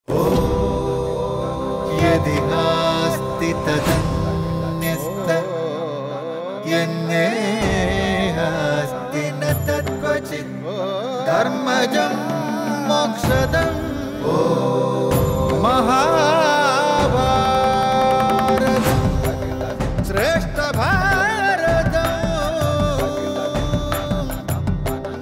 यदिहास्ति तदन्यस्त यन्नेहास्ति न तत्क्वचित् धर्मजं मोक्षदं महाभारतम् श्रेष्ठभारतम्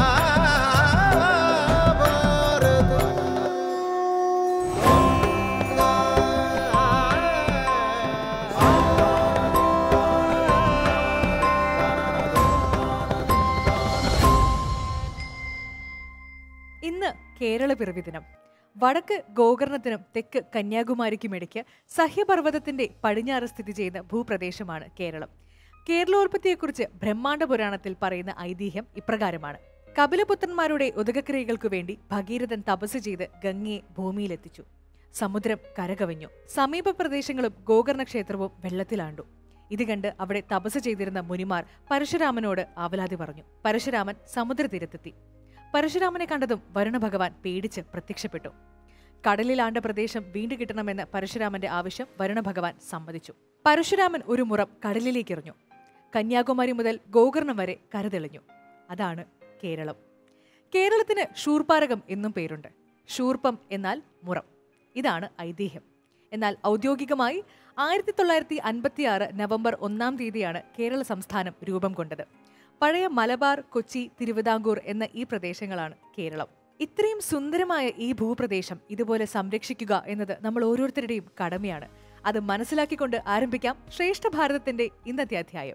ഇന്ന് കേരള പിറവി ദിനം വടക്ക് ഗോകർണത്തിനും തെക്ക് കന്യാകുമാരിക്കുമിടയ്ക്ക് സഹ്യപർവ്വതത്തിന്റെ പടിഞ്ഞാറ് സ്ഥിതി ചെയ്യുന്ന ഭൂപ്രദേശമാണ് കേരളം കേരളോൽപത്തിയെക്കുറിച്ച് ബ്രഹ്മാണ്ഡ പുരാണത്തിൽ പറയുന്ന ഐതിഹ്യം ഇപ്രകാരമാണ് കപിലപുത്രന്മാരുടെ ഉദകക്രിയകൾക്കു വേണ്ടി ഭഗീരഥൻ തപസ് ചെയ്ത് ഗംഗയെ ഭൂമിയിലെത്തിച്ചു സമുദ്രം കരകവിഞ്ഞു സമീപ പ്രദേശങ്ങളും ഗോകർണ ക്ഷേത്രവും വെള്ളത്തിലാണ്ടു ഇത് കണ്ട് അവിടെ തപസ് ചെയ്തിരുന്ന മുനിമാർ പരശുരാമനോട് ആവലാതി പറഞ്ഞു പരശുരാമൻ സമുദ്രതീരത്തെത്തി പരശുരാമനെ കണ്ടതും വരുണഭഗവാൻ പേടിച്ച് പ്രത്യക്ഷപ്പെട്ടു കടലിലാണ്ട പ്രദേശം വീണ്ടു കിട്ടണമെന്ന് പരശുരാമന്റെ ആവശ്യം വരുണഭഗവാൻ സമ്മതിച്ചു പരശുരാമൻ ഒരു മുറം കടലിലേക്ക് എറിഞ്ഞു കന്യാകുമാരി മുതൽ ഗോകർണം വരെ കരതെളിഞ്ഞു അതാണ് കേരളം കേരളത്തിന് ഷൂർപാരകം എന്നും പേരുണ്ട് ഷൂർപ്പം എന്നാൽ മുറം ഇതാണ് ഐതിഹ്യം എന്നാൽ ഔദ്യോഗികമായി ആയിരത്തി തൊള്ളായിരത്തി അൻപത്തി ആറ് നവംബർ ഒന്നാം തീയതിയാണ് കേരള സംസ്ഥാനം രൂപം കൊണ്ടത് പഴയ മലബാർ കൊച്ചി തിരുവിതാംകൂർ എന്ന ഈ പ്രദേശങ്ങളാണ് കേരളം ഇത്രയും സുന്ദരമായ ഈ ഭൂപ്രദേശം ഇതുപോലെ സംരക്ഷിക്കുക എന്നത് നമ്മൾ ഓരോരുത്തരുടെയും കടമയാണ് അത് മനസ്സിലാക്കിക്കൊണ്ട് ആരംഭിക്കാം ശ്രേഷ്ഠ ഭാരതത്തിന്റെ ഇന്നത്തെ അധ്യായം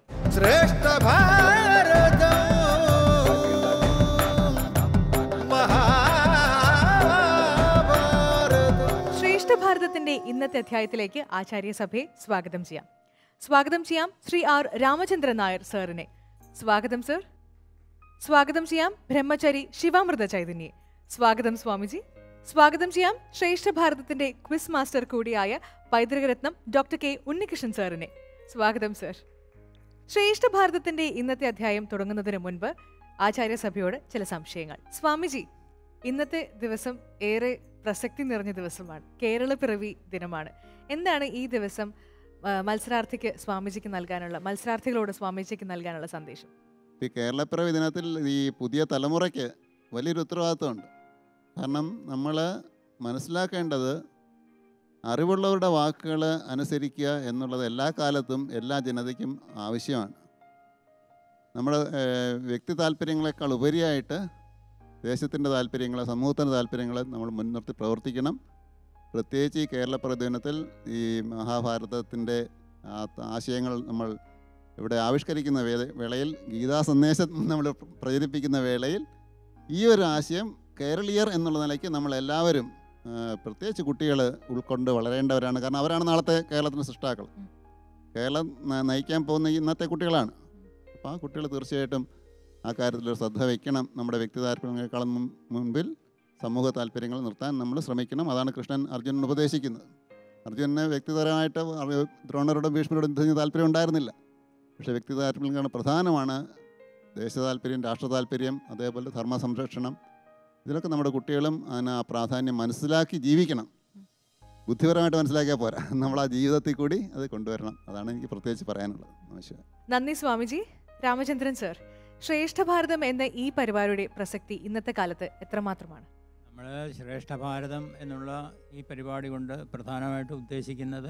ശ്രേഷ്ഠ ഭാരതത്തിന്റെ ഇന്നത്തെ അധ്യായത്തിലേക്ക് ആചാര്യസഭയെ സ്വാഗതം ചെയ്യാം സ്വാഗതം ചെയ്യാം ശ്രീ ആർ രാമചന്ദ്രൻ നായർ സാറിനെ സ്വാഗതം സർ സ്വാഗതം ചെയ്യാം ബ്രഹ്മചാരി ശിവാമൃത ചൈതന്യെ സ്വാഗതം സ്വാമിജി സ്വാഗതം ചെയ്യാം ശ്രേഷ്ഠ ഭാരതത്തിന്റെ ക്വിസ് മാസ്റ്റർ കൂടിയായ പൈതൃകരത്നം ഡോക്ടർ കെ ഉണ്ണികൃഷ്ണൻ സാറിനെ സ്വാഗതം സർ ശ്രേഷ്ഠ ഭാരതത്തിന്റെ ഇന്നത്തെ അധ്യായം തുടങ്ങുന്നതിന് മുൻപ് ആചാര്യസഭയോട് ചില സംശയങ്ങൾ സ്വാമിജി ഇന്നത്തെ ദിവസം ഏറെ പ്രസക്തി നിറഞ്ഞ ദിവസമാണ് കേരള പിറവി ദിനമാണ് എന്താണ് ഈ ദിവസം ആ, മത്സരാർത്ഥിക്ക് സ്വാമിജിക്ക് നൽകാനുള്ള മത്സരാർത്ഥികളോട് സ്വാമിജിക്ക് നൽകാനുള്ള സന്ദേശം ഈ കേരളപ്പിറവി ദിനത്തിൽ ഈ പുതിയ തലമുറയ്ക്ക് വലിയൊരു ഉത്തരവാദിത്വമുണ്ട് കാരണം നമ്മൾ മനസ്സിലാക്കേണ്ടത് അറിവുള്ളവരുടെ വാക്കുകൾ അനുസരിക്കുക എന്നുള്ളത് എല്ലാ കാലത്തും എല്ലാ ജനതയ്ക്കും ആവശ്യമാണ് നമ്മുടെ ഏഹ്, വ്യക്തി താല്പര്യങ്ങളെക്കാൾ ഉപരിയായിട്ട് ദേശത്തിൻ്റെ താല്പര്യങ്ങൾ സമൂഹത്തിൻ്റെ താല്പര്യങ്ങൾ നമ്മൾ മുൻനിർത്തി പ്രവർത്തിക്കണം പ്രത്യേകിച്ച് ഈ കേരളപ്പിറവി ദിനത്തിൽ ഈ മഹാഭാരതത്തിൻ്റെ ആ ആശയങ്ങൾ നമ്മൾ ഇവിടെ ആവിഷ്കരിക്കുന്ന വേള- വേളയിൽ ഗീതാ സന്ദേശം നമ്മൾ പ്രചരിപ്പിക്കുന്ന വേളയിൽ ഈ ഒരു ആശയം കേരളീയർ എന്നുള്ള നിലയ്ക്ക് നമ്മളെല്ലാവരും ആ, പ്രത്യേകിച്ച് കുട്ടികൾ ഉൾക്കൊണ്ട് വളരേണ്ടവരാണ് കാരണം അവരാണ് നാളത്തെ കേരളത്തിൻ്റെ സൃഷ്ടാക്കൾ ഉം. കേരളം ന- നയിക്കാൻ പോകുന്ന ഈ ഇന്നത്തെ കുട്ടികളാണ് അപ്പോൾ ആ കുട്ടികൾ തീർച്ചയായിട്ടും ആ കാര്യത്തിലൊരു ശ്രദ്ധ വയ്ക്കണം നമ്മുടെ വ്യക്തി താല്പര്യങ്ങളെക്കാളും മുൻ- മുൻപിൽ സമൂഹ താല്പര്യങ്ങൾ നിർത്താൻ നമ്മൾ ശ്രമിക്കണം അതാണ് കൃഷ്ണൻ അർജുനൻ ഉപദേശിക്കുന്നത് അർജുനന് വ്യക്തിപരമായിട്ട് അവ- ദ്രോണരോടും ഭീഷ്മരോടും യുദ്ധത്തിന് താല്പര്യം ഉണ്ടായിരുന്നില്ല പക്ഷേ വ്യക്തി താല്പര്യങ്ങളാണ് പ്രധാനമാണ് ദേശ താല്പര്യം രാഷ്ട്ര താല്പര്യം അതേപോലെ ധർമ്മ സംരക്ഷണം ഇതിലൊക്കെ നമ്മുടെ കുട്ടികളും അതിന് ആ പ്രാധാന്യം മനസ്സിലാക്കി ജീവിക്കണം ബുദ്ധിപരമായിട്ട് മനസ്സിലാക്കിയാൽ പോരാ നമ്മൾ ആ ജീവിതത്തിൽ കൂടി അത് കൊണ്ടുവരണം അതാണ് എനിക്ക് പ്രത്യേകിച്ച് പറയാനുള്ളത് നമസ്കാരം നന്ദി സ്വാമിജി രാമചന്ദ്രൻ സർ ശ്രേഷ്ഠ ഭാരതം എന്ന ഈ പരിപാടിയുടെ പ്രസക്തി ഇന്നത്തെ കാലത്ത് എത്രമാത്രമാണ് നമ്മൾ ശ്രേഷ്ഠ ഭാരതം എന്നുള്ള ഈ പരിപാടി കൊണ്ട് പ്രധാനമായിട്ട് ഉദ്ദേശിക്കുന്നത്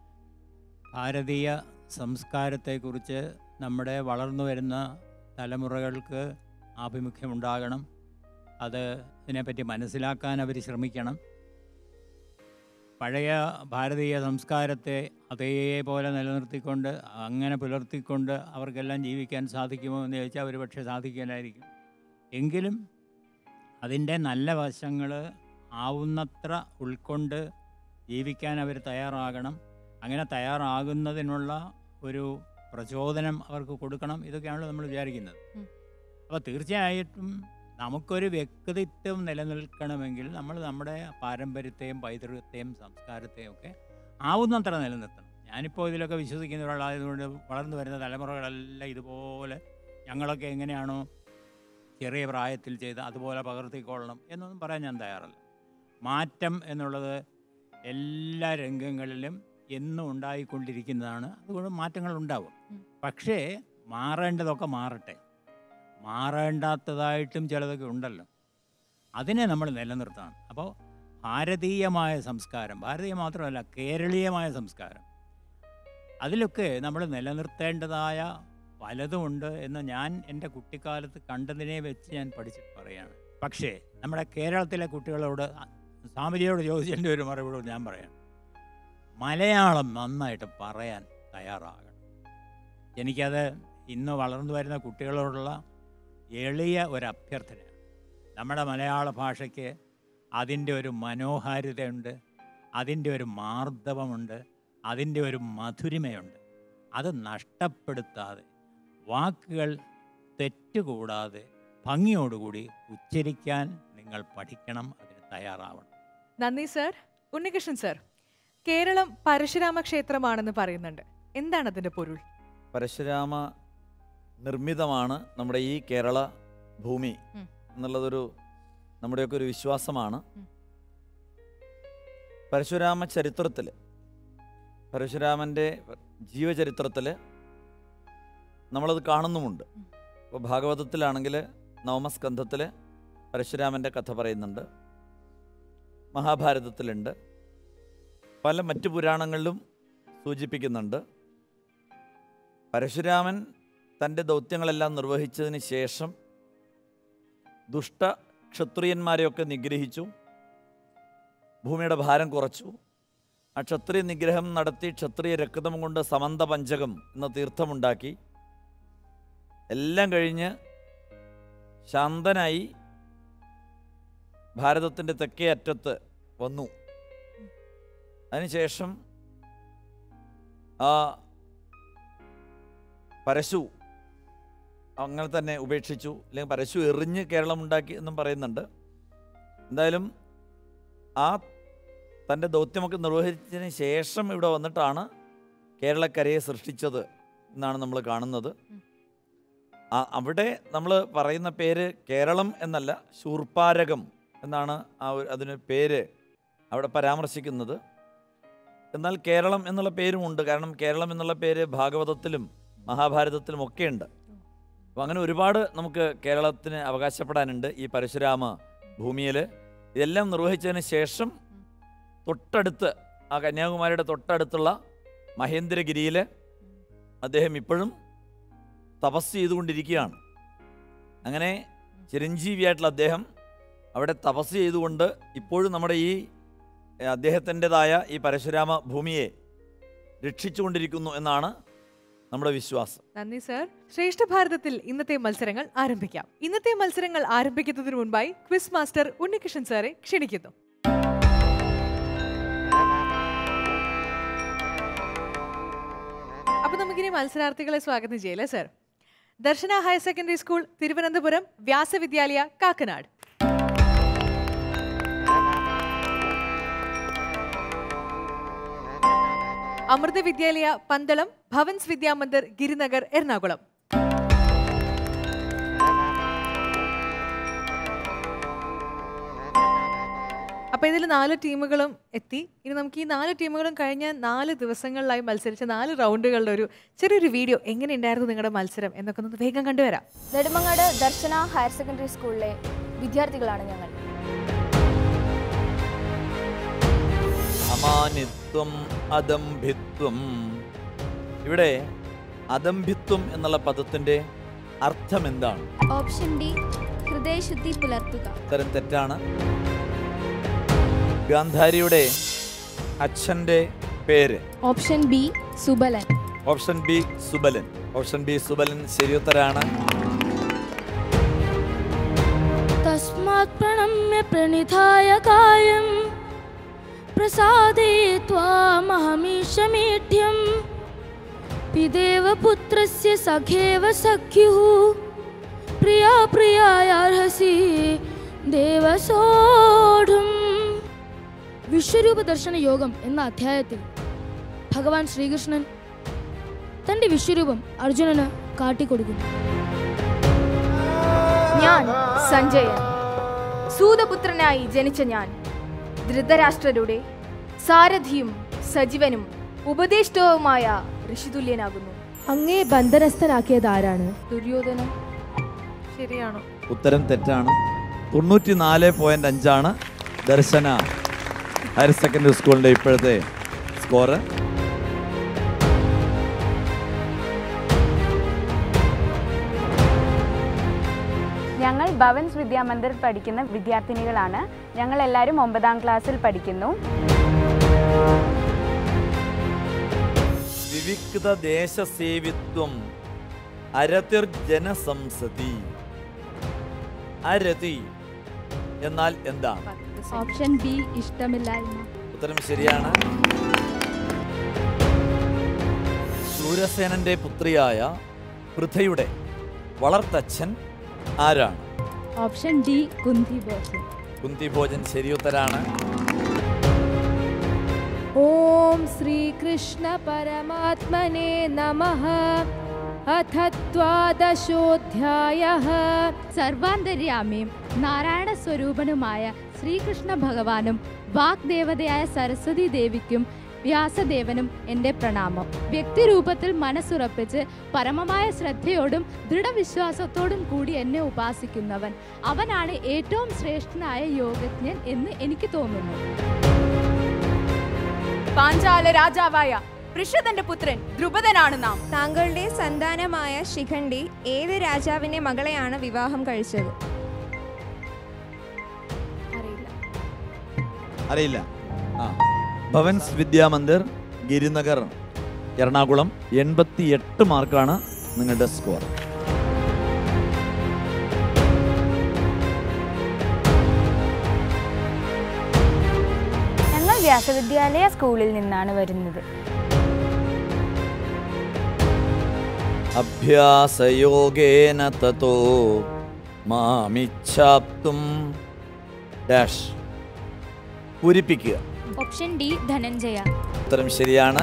ഭാരതീയ സംസ്കാരത്തെക്കുറിച്ച് നമ്മുടെ വളർന്നു വരുന്ന തലമുറകൾക്ക് ആഭിമുഖ്യമുണ്ടാകണം അത് ഇതിനെപ്പറ്റി മനസ്സിലാക്കാൻ അവർ ശ്രമിക്കണം പഴയ ഭാരതീയ സംസ്കാരത്തെ അതേപോലെ നിലനിർത്തിക്കൊണ്ട് അങ്ങനെ പുലർത്തിക്കൊണ്ട് അവർക്കെല്ലാം ജീവിക്കാൻ സാധിക്കുമോ എന്ന് ചോദിച്ചാൽ ഒരു പക്ഷേ സാധിക്കാനായിരിക്കും എങ്കിലും അതിൻ്റെ നല്ല വശങ്ങൾ ആവുന്നത്ര ഉൾക്കൊണ്ട് ജീവിക്കാൻ അവർ തയ്യാറാകണം അങ്ങനെ തയ്യാറാകുന്നതിനുള്ള ഒരു പ്രചോദനം അവർക്ക് കൊടുക്കണം ഇതൊക്കെയാണല്ലോ നമ്മൾ വിചാരിക്കുന്നത് ഉം. അപ്പോൾ തീർച്ചയായിട്ടും നമുക്കൊരു വ്യക്തിത്വം നിലനിൽക്കണമെങ്കിൽ നമ്മൾ നമ്മുടെ പാരമ്പര്യത്തെയും പൈതൃകത്തെയും സംസ്കാരത്തെയും ഒക്കെ ആവുന്നത്ര നിലനിർത്തണം ഞാനിപ്പോൾ ഇതിലൊക്കെ വിശ്വസിക്കുന്ന ഒരാളായതുകൊണ്ട് വളർന്നു വരുന്ന തലമുറകളെല്ലാം ഇതുപോലെ ഞങ്ങളൊക്കെ എങ്ങനെയാണോ ചെറിയ പ്രായത്തിൽ ചെയ്ത് അതുപോലെ പകർത്തിക്കൊള്ളണം എന്നൊന്നും പറയാൻ ഞാൻ തയ്യാറല്ല മാറ്റം എന്നുള്ളത് എല്ലാ രംഗങ്ങളിലും എന്നും ഉണ്ടായിക്കൊണ്ടിരിക്കുന്നതാണ് അതുകൊണ്ട് മാറ്റങ്ങൾ ഉണ്ടാവും ഉം. പക്ഷേ മാറേണ്ടതൊക്കെ മാറട്ടെ മാറേണ്ടാത്തതായിട്ടും ചിലതൊക്കെ ഉണ്ടല്ലോ അതിനെ നമ്മൾ നിലനിർത്തണം അപ്പോൾ ഭാരതീയമായ സംസ്കാരം ഭാരതീയ മാത്രമല്ല കേരളീയമായ സംസ്കാരം അതിലൊക്കെ നമ്മൾ നിലനിർത്തേണ്ടതായ പലതുമുണ്ട് എന്ന് ഞാൻ എൻ്റെ കുട്ടിക്കാലത്ത് കണ്ടതിനെ വെച്ച് ഞാൻ പഠിച്ചിട്ട് പറയാണ് പക്ഷേ നമ്മുടെ കേരളത്തിലെ കുട്ടികളോട് സ്വാമിജിയോട് ചോദിച്ചതിൻ്റെ ഒരു മറുപടി ഞാൻ പറയാം മലയാളം നന്നായിട്ട് പറയാൻ തയ്യാറാകണം എനിക്കത് ഇന്ന് വളർന്നു വരുന്ന കുട്ടികളോടുള്ള എളിയ ഒരു അഭ്യർത്ഥന നമ്മുടെ മലയാള ഭാഷയ്ക്ക് അതിൻ്റെ ഒരു മനോഹാരിതയുണ്ട് അതിൻ്റെ ഒരു മാർദ്ദവമുണ്ട് അതിൻ്റെ ഒരു മധുരിമയുണ്ട് അത് നഷ്ടപ്പെടുത്താതെ വാക്കുകൾ തെറ്റുകൂടാതെ ഭംഗിയോടുകൂടി ഉച്ചരിക്കാൻ നിങ്ങൾ പഠിക്കണം അതിന് തയ്യാറാവണം നന്ദി സർ ഉണ്ണികൃഷ്ണൻ സർ കേരളം പരശുരാമ ക്ഷേത്രമാണെന്ന് പറയുന്നുണ്ട് എന്താണ് അതിന്റെ പൊരുൾ പരശുരാമ നിർമ്മിതമാണ് നമ്മുടെ ഈ കേരള ഭൂമി ഉം. എന്നുള്ളതൊരു നമ്മുടെയൊക്കെ ഒരു വിശ്വാസമാണ് ഉം. പരശുരാമ ചരിത്രത്തിൽ പരശുരാമൻ്റെ ജീവചരിത്രത്തിൽ നമ്മളത് കാണുന്നുമുണ്ട് ഉം. ഇപ്പോൾ ഭാഗവതത്തിലാണെങ്കിൽ നവമസ്കന്ധത്തിൽ പരശുരാമൻ്റെ കഥ പറയുന്നുണ്ട് മഹാഭാരതത്തിലുണ്ട് പല മറ്റു പുരാണങ്ങളിലും സൂചിപ്പിക്കുന്നുണ്ട് പരശുരാമൻ തൻ്റെ ദൗത്യങ്ങളെല്ലാം നിർവഹിച്ചതിന് ശേഷം ദുഷ്ട ക്ഷത്രിയന്മാരെയൊക്കെ നിഗ്രഹിച്ചു ഭൂമിയുടെ ഭാരം കുറച്ചു ആ ക്ഷത്രിയ നിഗ്രഹം നടത്തി ക്ഷത്രിയ രക്തം കൊണ്ട് സമന്ത പഞ്ചകം എന്ന തീർത്ഥമുണ്ടാക്കി എല്ലാം കഴിഞ്ഞ് ശാന്തനായി ഭാരതത്തിൻ്റെ തെക്കേ അറ്റത്ത് വന്നു അതിനുശേഷം ആ പരശു അങ്ങനെ തന്നെ ഉപേക്ഷിച്ചു അല്ലെങ്കിൽ പരശു എറിഞ്ഞ് കേരളം ഉണ്ടാക്കി എന്നും പറയുന്നുണ്ട് എന്തായാലും ആ തൻ്റെ ദൗത്യമൊക്കെ നിർവഹിച്ചതിന് ശേഷം ഇവിടെ വന്നിട്ടാണ് കേരളക്കരയെ സൃഷ്ടിച്ചത് എന്നാണ് നമ്മൾ കാണുന്നത് ആ അവിടെ നമ്മൾ പറയുന്ന പേര് കേരളം എന്നല്ല ശൂർപ്പാരകം എന്നാണ് ആ ഒരു അതിനൊരു പേര് അവിടെ പരാമർശിക്കുന്നത് എന്നാൽ കേരളം എന്നുള്ള പേരുമുണ്ട് കാരണം കേരളം എന്നുള്ള പേര് ഭാഗവതത്തിലും മഹാഭാരതത്തിലും ഒക്കെ ഉണ്ട് അപ്പോൾ അങ്ങനെ ഒരുപാട് നമുക്ക് കേരളത്തിന് അവകാശപ്പെടാനുണ്ട് ഈ പരശുരാമ ഭൂമിയിൽ ഇതെല്ലാം നിർവഹിച്ചതിന് ശേഷം തൊട്ടടുത്ത് ആ കന്യാകുമാരിയുടെ തൊട്ടടുത്തുള്ള മഹേന്ദ്രഗിരിയിൽ അദ്ദേഹം ഇപ്പോഴും തപസ് ചെയ്തുകൊണ്ടിരിക്കുകയാണ് അങ്ങനെ ചിരഞ്ജീവിയായിട്ടുള്ള അദ്ദേഹം അവിടെ തപസ് ചെയ്തുകൊണ്ട് ഇപ്പോഴും നമ്മുടെ ഈ ഏഹ്, അദ്ദേഹത്തിൻ്റെതായ ഈ പരശുരാമ ഭൂമിയെ രക്ഷിച്ചുകൊണ്ടിരിക്കുന്നു എന്നാണ് നമ്മുടെ വിശ്വാസം നന്ദി സർ ശ്രേഷ്ഠ ഭാരതത്തിൽ ഇന്നത്തെ മത്സരങ്ങൾ ആരംഭിക്കാം ഇന്നത്തെ മത്സരങ്ങൾ ആരംഭിക്കുന്നതിന് മുൻപായി ക്വിസ് മാസ്റ്റർ ഉണ്ണികൃഷ്ണൻ സാറെ ക്ഷണിക്കുന്നു അപ്പൊ നമുക്കിനി മത്സരാർത്ഥികളെ സ്വാഗതം ചെയ്യല്ലേ sir Darshana higher secondary school Thiruvananthapuram Vyasa Vidyalaya Kakkanad Amrita Vidyalaya Pandalam Bhavan's Vidyamandir Girinagar Ernakulam അപ്പൊ ഇതിൽ നാല് ടീമുകളും എത്തി ഇനി നമുക്ക് ഈ നാല് ടീമുകളും കഴിഞ്ഞ നാല് ദിവസങ്ങളിലായി മത്സരിച്ച നാല് റൗണ്ടുകളുടെ ഒരു ചെറിയൊരു വീഡിയോ എങ്ങനെ ഉണ്ടായിരുന്നു നിങ്ങളുടെ മത്സരം എന്നൊക്കെ ഒന്ന് വേഗം കണ്ടുവരാം നെടുമങ്ങാട് ദർശന ഹയർ സെക്കൻഡറി സ്കൂളിലെ വിദ്യാർത്ഥികളാണ് ഞങ്ങൾ അമാനിത്വം അദംഭിത്വം ഇവിടെ അദംഭിത്വം എന്നുള്ള പദത്തിൻ്റെ അർത്ഥം എന്താണ് ഓപ്ഷൻ ഡി ഹൃദയശുദ്ധി പുലർത്തുക ഉത്തരം തെറ്റാണ് ഗാന്ധാരിയുടെ അച്ഛൻ്റെ പേര് option B Subalan option B Subalan option B Subalan ശരിയുത്തരാണ് तस्मात् प्रणम्य प्रणिधाय कायं प्रसादे त्वामहमीशमीढ्यं पिदेव पुत्रस्य सखेव सख्युः प्रिया प्रियायार्हसि ദേവസോഢും വിശ്വരൂപ ദർശന യോഗം എന്ന അധ്യായത്തിൽ ഭഗവാൻ ശ്രീകൃഷ്ണൻ തന്റെ വിശ്വരൂപം അർജുനന് കാട്ടിക്കൊടുക്കുന്നു ഞാൻ സഞ്ജയൻ സൂതപുത്രനായി ജനിച്ച ഞാൻ ധൃതരാഷ്ട്രരുടെ സാരഥിയും സജീവനും ഉപദേഷ്ടവുമായ ഋഷിതുല്യനാകുന്നു അങ്ങേ ബന്ധനസ്ഥനാക്കിയത് ആരാണ് ദുര്യോധനൻ ശരിയാണോ ഉത്തരം തെറ്റാണ് തൊണ്ണൂറ്റി നാല് പോയിന്റ് അഞ്ചാണ് ദർശന ഹയർ സെക്കൻഡറി സ്കൂളിന്റെ ഇപ്പോഴത്തെ സ്കോറ് ഞങ്ങൾ ഭവൻസ് വിദ്യാമന്ദിർ പഠിക്കുന്ന വിദ്യാർത്ഥിനികളാണ് ഞങ്ങൾ എല്ലാവരും ഒമ്പതാം ക്ലാസ്സിൽ പഠിക്കുന്നു വിവിക്ത ദേശസേവിത്വം അരതിർ ജനസംസതി അരതി എന്നാൽ എന്താണ് ഓപ്ഷൻ ബി ഇഷ്ടമില്ലായ്മ ഉത്തരം ശരിയാണ് ശൂരസേനന്റെ പുത്രിയായ പൃഥയുടെ വളർത്തച്ഛൻ ആരാണ് ഓപ്ഷൻ ഡി കുന്തി ബോസൻ കുന്തിഭോജൻ ശരിയുത്തരാണ് ഓം ശ്രീകൃഷ്ണ പരമാത്മനെ നമഃ അഥ ദ്വാദശോധ്യായ സർവാന്തര്യാമിയും നാരായണ സ്വരൂപനുമായ ശ്രീകൃഷ്ണ ഭഗവാനും വാഗ്ദേവതയായ സരസ്വതി ദേവിക്കും വ്യാസദേവനും എൻ്റെ പ്രണാമം വ്യക്തിരൂപത്തിൽ മനസ്സുറപ്പിച്ച് പരമമായ ശ്രദ്ധയോടും ദൃഢവിശ്വാസത്തോടും കൂടി എന്നെ ഉപാസിക്കുന്നവൻ അവനാണ് ഏറ്റവും ശ്രേഷ്ഠനായ യോഗജ്ഞൻ എന്ന് എനിക്ക് തോന്നുന്നു പാഞ്ചാല രാജാവായ പൃഷതന്റെ പുത്രൻ ദ്രുപദനാണ് നാം താങ്കളുടെ സന്താനമായ ശിഖണ്ഡി ഏത് രാജാവിന്റെ മകളെയാണ് വിവാഹം കഴിച്ചത് അറിയില്ല ആ ഭവൻസ് വിദ്യാമന്ദിർ ഗിരിനഗർ എറണാകുളം എൺപത്തി എട്ട് മാർക്കാണ് നിങ്ങളുടെ സ്കോർ ഞങ്ങൾ വ്യാസവിദ്യാലയ സ്കൂളിൽ നിന്നാണ് വരുന്നത് അഭ്യാസയോഗേന തതോ മാമിച്ഛാപ്തും ഡാഷ് പൂരിപ്പിക്കുക ഓപ്ഷൻ ഡി ധനഞ്ജയ ഉത്തരം ശരിയാണ്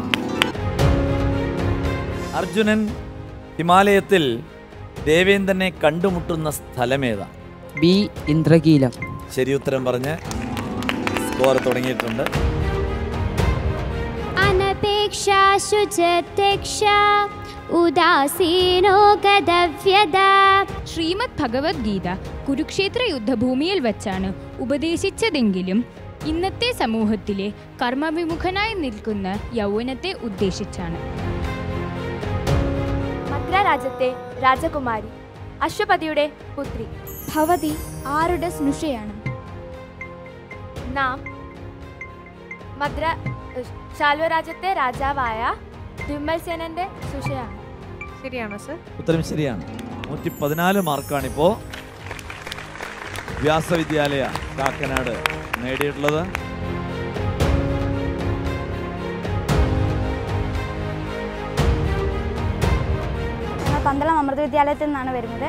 അർജുനൻ ഹിമാലയത്തിൽ ദേവേന്ദ്രനെ കണ്ടുമുട്ടുന്ന സ്ഥലമേതാണ് ബി ഇന്ദ്രകീലം ശരി ഉത്തരം പറഞ്ഞ് സ്കോർ തുടങ്ങിയിട്ടുണ്ട് अनपेक्षा शुचत्यक्षा ഉദാസീനോ ഗതവ്യത ശ്രീമദ് ഭഗവത്ഗീത കുരുക്ഷേത്ര യുദ്ധഭൂമിയിൽ വച്ചാണ് ഉപദേശിച്ചതെങ്കിലും ഇന്നത്തെ സമൂഹത്തിലെ കർമ്മവിമുഖനായി നിൽക്കുന്ന യൗവനത്തെ ഉദ്ദേശിച്ചാണ് മദ്ര രാജ്യത്തെ രാജകുമാരി അശ്വപതിയുടെ പുത്രി ഭവതി ആരുടെ സ്നുഷയാണ് നാം മദ്ര ശാൽവ രാജ്യത്തെ രാജാവായ ദ്വിമൽസേനന്റെ സുഷയാണ് ശരിയാണോ സർ ഉത്തരം ശരിയാണ് നൂറ്റി പതിനാല് മാർക്കാണിപ്പോ വ്യാസവിദ്യാലയ കാക്കനാട് നേടിയിട്ടുള്ളത് ഞങ്ങൾ പന്തളം അമൃത വിദ്യാലയത്തിൽ നിന്നാണ് വരുന്നത്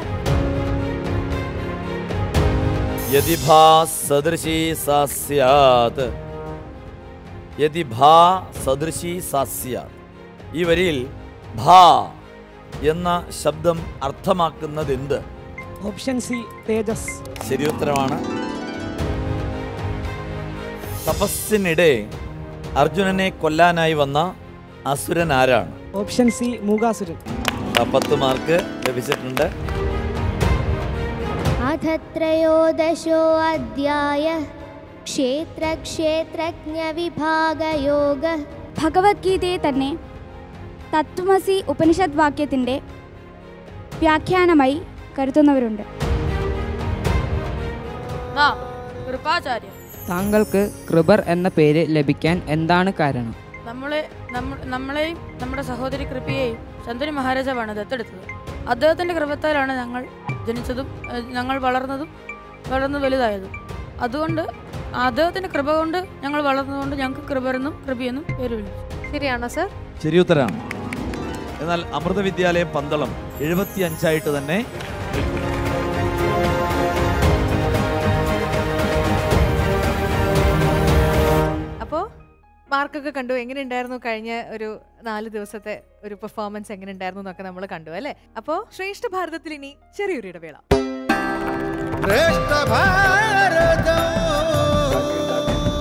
യതി ഭാ സദൃശി സാ സ്യാത് യതി ഭാ സദൃശി സാ സ്യാത് ഈ വരിയിൽ ഭാ എന്ന ശബ്ദം അർത്ഥമാക്കുന്നത് എന്ത് ഓപ്ഷൻ സി തേജസ് ശരി ഉത്തരമാണ് തപസ്സിനിടെ അർജുനനെ കൊല്ലാനായി വന്ന അസുരൻ ആരാണ് ഓപ്ഷൻ സി മൂകാസുരൻ ആ പത്ത് മാർക്ക് ലഭിച്ചിട്ടുണ്ട് അഥ ത്രയോദശോ അധ്യായ ക്ഷേത്രക്ഷേത്രജ്ഞ വിഭാഗയോഗ ഭഗവത്ഗീതയെ തന്നെ തത്വമസി ഉപനിഷത് വാക്യത്തിൻ്റെ വ്യാഖ്യാനമായി കരുതുന്നവരുണ്ട് കൃപാചാര്യ താങ്കൾക്ക് കൃപർ എന്ന പേര് ലഭിക്കാൻ എന്താണ് കാരണം നമ്മളെ നമ്മ- നമ്മളെയും നമ്മുടെ സഹോദരി കൃപയെയും ശന്തനു മഹാരാജാവാണ് ദത്തെടുത്തത് അദ്ദേഹത്തിൻ്റെ കൃപത്താലാണ് ഞങ്ങൾ ജനിച്ചതും ഏഹ്, ഞങ്ങൾ വളർന്നതും വളർന്നു വലുതായതും അതുകൊണ്ട് അദ്ദേഹത്തിൻ്റെ കൃപ കൊണ്ട് ഞങ്ങൾ വളർന്നതുകൊണ്ട് ഞങ്ങൾക്ക് കൃപരെന്നും കൃപയെന്നും പേര് വിളിച്ചു ശരിയാണോ സർ ശരി ഉത്തരമാണ് എന്നാൽ അമൃത വിദ്യാലയം പന്തളം എഴുപത്തി അഞ്ചായിട്ട് തന്നെ നിൽക്കുന്നു. അപ്പോൾ മാർക്കൊക്കെ കണ്ടു എങ്ങനെ ഉണ്ടായിരുന്നു കഴിഞ്ഞ ഒരു നാല് ദിവസത്തെ ഒരു പെർഫോമൻസ് എങ്ങനെ ഉണ്ടായിരുന്നു എന്നൊക്കെ നമ്മൾ കണ്ടു അല്ലേ അപ്പോൾ ശ്രേഷ്ഠ ഭാരതത്തിൽ ഇനി ചെറിയൊരു ഇടവേള ശ്രേഷ്ഠ ഭാരതം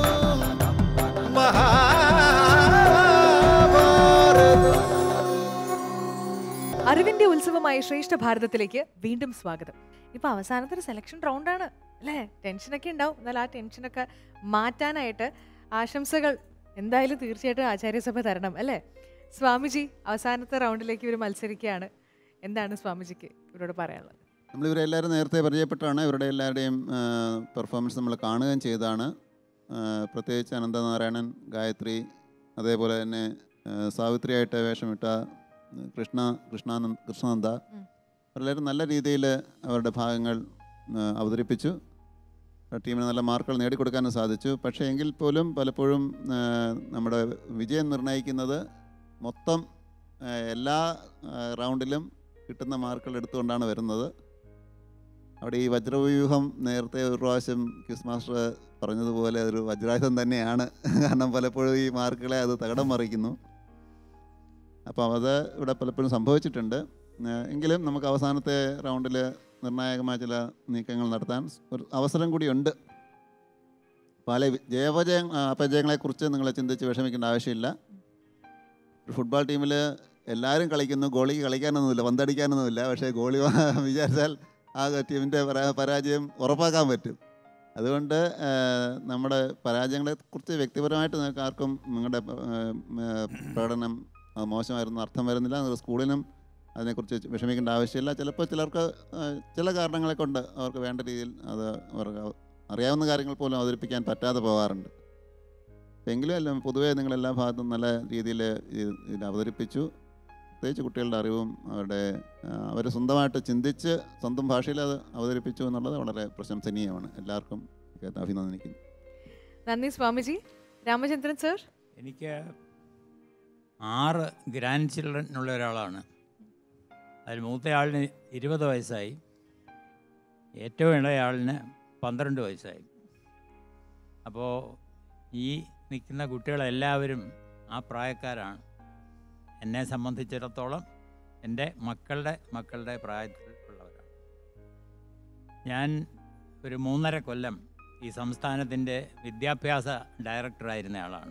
അഖിലേന്ത്യാ ഉത്സവമായ ശ്രേഷ്ഠ ഭാരതത്തിലേക്ക് വീണ്ടും സ്വാഗതം ഇപ്പൊ അവസാനത്തെ ഒരു സെലക്ഷൻ റൗണ്ടാണ് അല്ലേ ടെൻഷനൊക്കെ ഉണ്ടാവും എന്നാൽ ആ ടെൻഷനൊക്കെ മാറ്റാനായിട്ട് ആശംസകൾ എന്തായാലും തീർച്ചയായിട്ടും ആചാര്യസഭ തരണം അല്ലേ സ്വാമിജി അവസാനത്തെ റൗണ്ടിലേക്ക് ഇവർ മത്സരിക്കുകയാണ് എന്താണ് സ്വാമിജിക്ക് ഇവരോട് പറയാനുള്ളത് നമ്മൾ ഇവരെല്ലാവരും നേരത്തെ പരിചയപ്പെട്ടാണ് ഇവരുടെ എല്ലാവരുടെയും പെർഫോമൻസ് നമ്മൾ കാണുകയും ചെയ്തതാണ് ആ, പ്രത്യേകിച്ച് അനന്തനാരായണൻ ഗായത്രി അതേപോലെ തന്നെ ആ, സാവിത്രിയായിട്ട് വേഷമിട്ട കൃഷ്ണ കൃഷ്ണാനന്ദ കൃഷ്ണനന്ദ അവരെല്ലാവരും നല്ല രീതിയിൽ അവരുടെ ഭാഗങ്ങൾ ആ, അവതരിപ്പിച്ചു ടീമിന് നല്ല മാർക്കുകൾ നേടിക്കൊടുക്കാനും സാധിച്ചു പക്ഷേ എങ്കിൽ പോലും പലപ്പോഴും ആ, നമ്മുടെ വിജയം നിർണ്ണയിക്കുന്നത് മൊത്തം ആ, എല്ലാ ആ, റൗണ്ടിലും കിട്ടുന്ന മാർക്കുകൾ എടുത്തുകൊണ്ടാണ് വരുന്നത് അവിടെ ഈ വജ്രവ്യൂഹം നേരത്തെ ഒരു പ്രാവശ്യം ക്യൂസ് മാസ്റ്റർ പറഞ്ഞതുപോലെ ഒരു വജ്രായുധം തന്നെയാണ് കാരണം പലപ്പോഴും ഈ മാർക്കുകളെ അത് തകടം മറിക്കുന്നു അപ്പോൾ അത് ഇവിടെ പലപ്പോഴും സംഭവിച്ചിട്ടുണ്ട് ഏഹ് എങ്കിലും നമുക്ക് അവസാനത്തെ റൗണ്ടിൽ നിർണായകമായ ചില നീക്കങ്ങൾ നടത്താൻ ഒരു അവസരം കൂടിയുണ്ട് പല വി- ജയപജയ ആ, അപജയങ്ങളെക്കുറിച്ച് നിങ്ങൾ ചിന്തിച്ച് വിഷമിക്കേണ്ട ആവശ്യമില്ല ഒരു ഫുട്ബോൾ ടീമിൽ എല്ലാവരും കളിക്കുന്നു ഗോളിക്ക് കളിക്കാനൊന്നുമില്ല പന്തടിക്കാനൊന്നുമില്ല പക്ഷേ ഗോളി വിചാരിച്ചാൽ ആ ടീമിൻ്റെ പരാ- പരാജയം ഉറപ്പാക്കാൻ പറ്റും അതുകൊണ്ട് ആ, നമ്മുടെ പരാജയങ്ങളെക്കുറിച്ച് വ്യക്തിപരമായിട്ട് നിങ്ങൾക്ക് ആർക്കും നിങ്ങളുടെ ആ, ആ, പ്രകടനം ആ, മോശമായിരുന്നു അർത്ഥം വരുന്നില്ല നിങ്ങൾ സ്കൂളിനും അതിനെക്കുറിച്ച് വിഷമിക്കേണ്ട ആവശ്യമില്ല ചിലപ്പോൾ ചിലർക്ക് ആ, ചില കാരണങ്ങളെ കൊണ്ട് അവർക്ക് വേണ്ട രീതിയിൽ അത് അവർക്ക് അറിയാവുന്ന കാര്യങ്ങൾ പോലും അവതരിപ്പിക്കാൻ പറ്റാതെ പോകാറുണ്ട് എങ്കിലും എല്ലാം പൊതുവേ നിങ്ങൾ എല്ലാ ഭാഗത്തും നല്ല രീതിയിൽ ഇത് അവതരിപ്പിച്ചു പ്രത്യേകിച്ച് കുട്ടികളുടെ അറിവും അവരുടെ അവർ സ്വന്തമായിട്ട് ചിന്തിച്ച് സ്വന്തം ഭാഷയിൽ അത് അവതരിപ്പിച്ചു എന്നുള്ളത് വളരെ പ്രശംസനീയമാണ് എല്ലാവർക്കും ഒക്കെ അഭിനന്ദിക്കുന്നു നന്ദി സ്വാമിജി രാമചന്ദ്രൻ സർ എനിക്ക് ആറ് ഗ്രാൻഡ് ചിൽഡ്രൻ ഉള്ള ഒരാളാണ് അതിൽ മൂത്തയാളിന് ഇരുപത് വയസ്സായി ഏറ്റവും ഇളയാളിന് പന്ത്രണ്ട് വയസ്സായി അപ്പോൾ ഈ നിൽക്കുന്ന കുട്ടികളെല്ലാവരും ആ പ്രായക്കാരാണ് എന്നെ സംബന്ധിച്ചിടത്തോളം എൻ്റെ മക്കളുടെ മക്കളുടെ പ്രായത്തിൽ ഉള്ളവരാണ് ഞാൻ ഒരു മൂന്നര കൊല്ലം ഈ സംസ്ഥാനത്തിൻ്റെ വിദ്യാഭ്യാസ ഡയറക്ടറായിരുന്ന ആളാണ്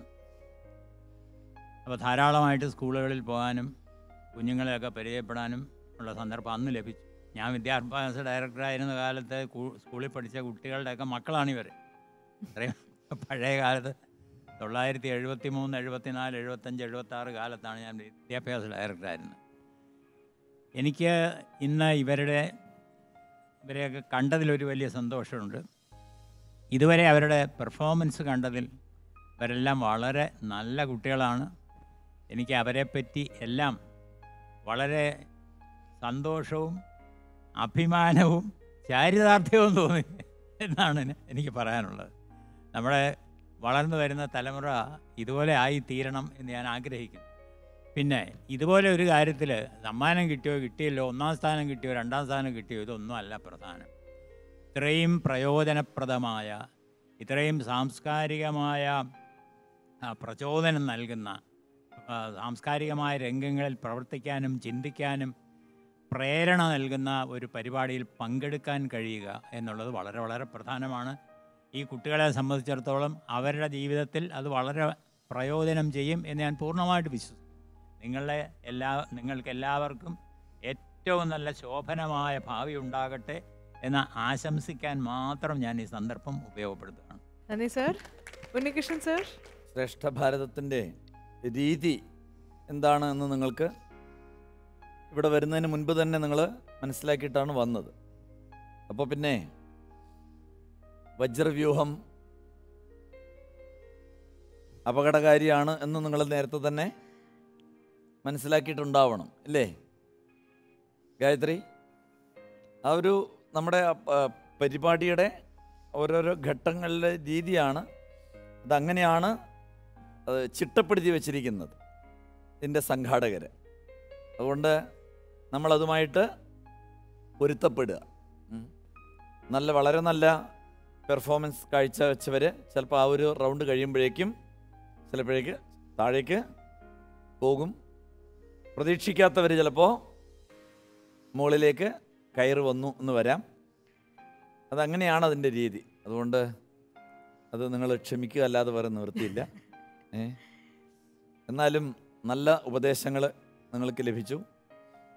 അപ്പോൾ ധാരാളമായിട്ട് സ്കൂളുകളിൽ പോകാനും കുഞ്ഞുങ്ങളെയൊക്കെ പരിചയപ്പെടാനും ഉള്ള സന്ദർഭം അന്ന് ലഭിച്ചു ഞാൻ വിദ്യാഭ്യാസ ഡയറക്ടറായിരുന്ന കാലത്ത് കു- സ്കൂളിൽ പഠിച്ച കുട്ടികളുടെയൊക്കെ മക്കളാണിവർ അത്രയും പഴയ കാലത്ത് തൊള്ളായിരത്തി എഴുപത്തി മൂന്ന് എഴുപത്തിനാല് എഴുപത്തഞ്ച് എഴുപത്താറ് കാലത്താണ് ഞാൻ വിദ്യാഭ്യാസ ഡയറക്ടറായിരുന്നത് എനിക്ക് ഇന്ന് ഇവരുടെ ഇവരെയൊക്കെ കണ്ടതിലൊരു വലിയ സന്തോഷമുണ്ട് ഇതുവരെ അവരുടെ പെർഫോമൻസ് കണ്ടതിൽ ഇവരെല്ലാം വളരെ നല്ല കുട്ടികളാണ് എനിക്ക് അവരെപ്പറ്റി എല്ലാം വളരെ സന്തോഷവും അഭിമാനവും ചാരിതാർത്ഥ്യവും തോന്നി എന്നാണ് എനിക്ക് പറയാനുള്ളത് നമ്മുടെ വളർന്നു വരുന്ന തലമുറ ഇതുപോലെ ആയി തീരണം എന്ന് ഞാൻ ആഗ്രഹിക്കുന്നു പിന്നെ ഇതുപോലെ ഒരു കാര്യത്തിൽ സമ്മാനം കിട്ടിയോ കിട്ടിയല്ലോ ഒന്നാം സ്ഥാനം കിട്ടിയോ രണ്ടാം സ്ഥാനം കിട്ടിയോ ഇതൊന്നും അല്ല പ്രധാനം ഇത്രയും പ്രയോജനപ്രദമായ ഇത്രയും സാംസ്കാരികമായ ആ, പ്രചോദനം നൽകുന്ന ആ, സാംസ്കാരികമായ രംഗങ്ങളിൽ പ്രവർത്തിക്കാനും ചിന്തിക്കാനും പ്രേരണ നൽകുന്ന ഒരു പരിപാടിയിൽ പങ്കെടുക്കാൻ കഴിയുക എന്നുള്ളത് വളരെ വളരെ പ്രധാനമാണ് ഈ കുട്ടികളെ സംബന്ധിച്ചിടത്തോളം അവരുടെ ജീവിതത്തിൽ അത് വളരെ പ്രയോജനം ചെയ്യും എന്ന് ഞാൻ പൂർണ്ണമായിട്ട് വിശ്വസിക്കുന്നു നിങ്ങളുടെ എല്ലാ നിങ്ങൾക്ക് എല്ലാവർക്കും ഏറ്റവും നല്ല ശോഭനമായ ഭാവി ഉണ്ടാകട്ടെ എന്ന് ആശംസിക്കാൻ മാത്രം ഞാൻ ഈ സന്ദർഭം ഉപയോഗപ്പെടുത്തുകയാണ് നന്ദി സർ ഉണ്ണികൃഷ്ണൻ സർ ശ്രേഷ്ഠ ഭാരതത്തിൻ്റെ രീതി എന്താണ് എന്ന് നിങ്ങൾക്ക് ഇവിടെ വരുന്നതിന് മുൻപ് തന്നെ നിങ്ങൾ മനസ്സിലാക്കിയിട്ടാണ് വന്നത് അപ്പോൾ പിന്നെ വജ്രവ്യൂഹം അപകടകാരിയാണ് എന്ന് നിങ്ങൾ നേരത്തെ തന്നെ മനസ്സിലാക്കിയിട്ടുണ്ടാവണം അല്ലേ ഗായത്രി ആ ഒരു നമ്മുടെ ആ, ആ, പരിപാടിയുടെ ഓരോരോ ഘട്ടങ്ങളിലെ രീതിയാണ് അതങ്ങനെയാണ് അത് ചിട്ടപ്പെടുത്തി വച്ചിരിക്കുന്നത് ഇതിൻ്റെ സംഘാടകർ അതുകൊണ്ട് നമ്മളതുമായിട്ട് പൊരുത്തപ്പെടുക ഉം. നല്ല വളരെ നല്ല പെർഫോമൻസ് കാഴ്ചവെച്ചവർ ചിലപ്പോൾ ആ ഒരു റൗണ്ട് കഴിയുമ്പോഴേക്കും ചിലപ്പോഴേക്ക് താഴേക്ക് പോകും പ്രതീക്ഷിക്കാത്തവർ ചിലപ്പോൾ മുകളിലേക്ക് കയറി വന്നു എന്ന് വരാം അതങ്ങനെയാണ് അതിൻ്റെ രീതി അതുകൊണ്ട് അത് നിങ്ങൾ ക്ഷമിക്കുക അല്ലാതെ വേറെ നിവൃത്തിയില്ല ഏ എന്നാലും നല്ല ഉപദേശങ്ങൾ നിങ്ങൾക്ക് ലഭിച്ചു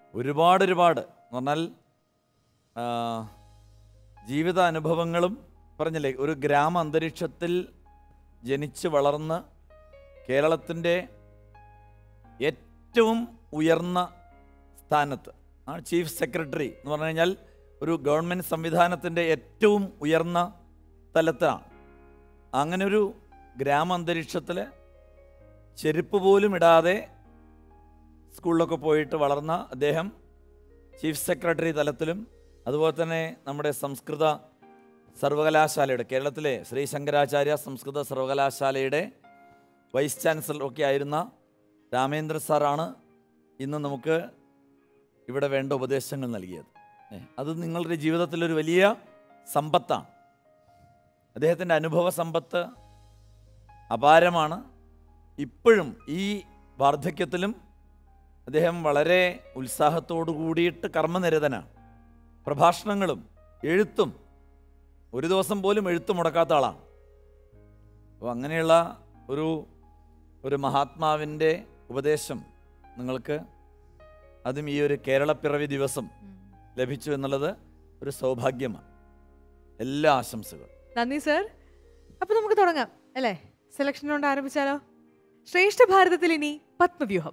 ഒരുപാട് ഒരുപാട് എന്ന് പറഞ്ഞാൽ ആ, ജീവിത അനുഭവങ്ങളും പറഞ്ഞില്ലേ ഒരു ഗ്രാമ അന്തരീക്ഷത്തിൽ ജനിച്ച് വളർന്ന് കേരളത്തിൻ്റെ ഏറ്റവും ഉയർന്ന സ്ഥാനത്ത് ആ ചീഫ് സെക്രട്ടറി എന്ന് പറഞ്ഞു കഴിഞ്ഞാൽ ഒരു ഗവൺമെൻറ് സംവിധാനത്തിൻ്റെ ഏറ്റവും ഉയർന്ന തലത്തിലാണ് അങ്ങനെ ഒരു ഗ്രാമ അന്തരീക്ഷത്തിൽ ചെരുപ്പ് പോലും ഇടാതെ സ്കൂളിലൊക്കെ പോയിട്ട് വളർന്ന അദ്ദേഹം ചീഫ് സെക്രട്ടറി തലത്തിലും അതുപോലെ തന്നെ നമ്മുടെ സംസ്കൃത സർവകലാശാലയുടെ കേരളത്തിലെ ശ്രീ ശങ്കരാചാര്യ സംസ്കൃത സർവകലാശാലയുടെ വൈസ് ചാൻസലർ ഒക്കെ ആയിരുന്ന രാമേന്ദ്ര സാറാണ് ഇന്ന് നമുക്ക് ഇവിടെ വേണ്ട ഉപദേശങ്ങൾ നൽകിയത് ഏ, അത് നിങ്ങളുടെ ജീവിതത്തിലൊരു വലിയ സമ്പത്താണ് അദ്ദേഹത്തിൻ്റെ അനുഭവ സമ്പത്ത് അപാരമാണ് ഇപ്പോഴും ഈ വാർദ്ധക്യത്തിലും അദ്ദേഹം വളരെ ഉത്സാഹത്തോടു കൂടിയിട്ട് കർമ്മനിരതനാണ് പ്രഭാഷണങ്ങളും എഴുത്തും ഒരു ദിവസം പോലും എഴുത്ത് മുടക്കാത്ത ആളാണ് അപ്പോൾ അങ്ങനെയുള്ള ഒരു ഒരു മഹാത്മാവിൻ്റെ ഉപദേശം നിങ്ങൾക്ക് അതും ഈ ഒരു കേരളപ്പിറവി ദിവസം ലഭിച്ചു എന്നുള്ളത് ഒരു സൗഭാഗ്യമാണ് എല്ലാ ആശംസകളും നന്ദി സർ അപ്പൊ നമുക്ക് തുടങ്ങാം അല്ലേ സെലക്ഷൻ കൊണ്ട് ആരംഭിച്ചാലോ ശ്രേഷ്ഠ ഭാരതത്തിൽ ഇനി പത്മവ്യൂഹം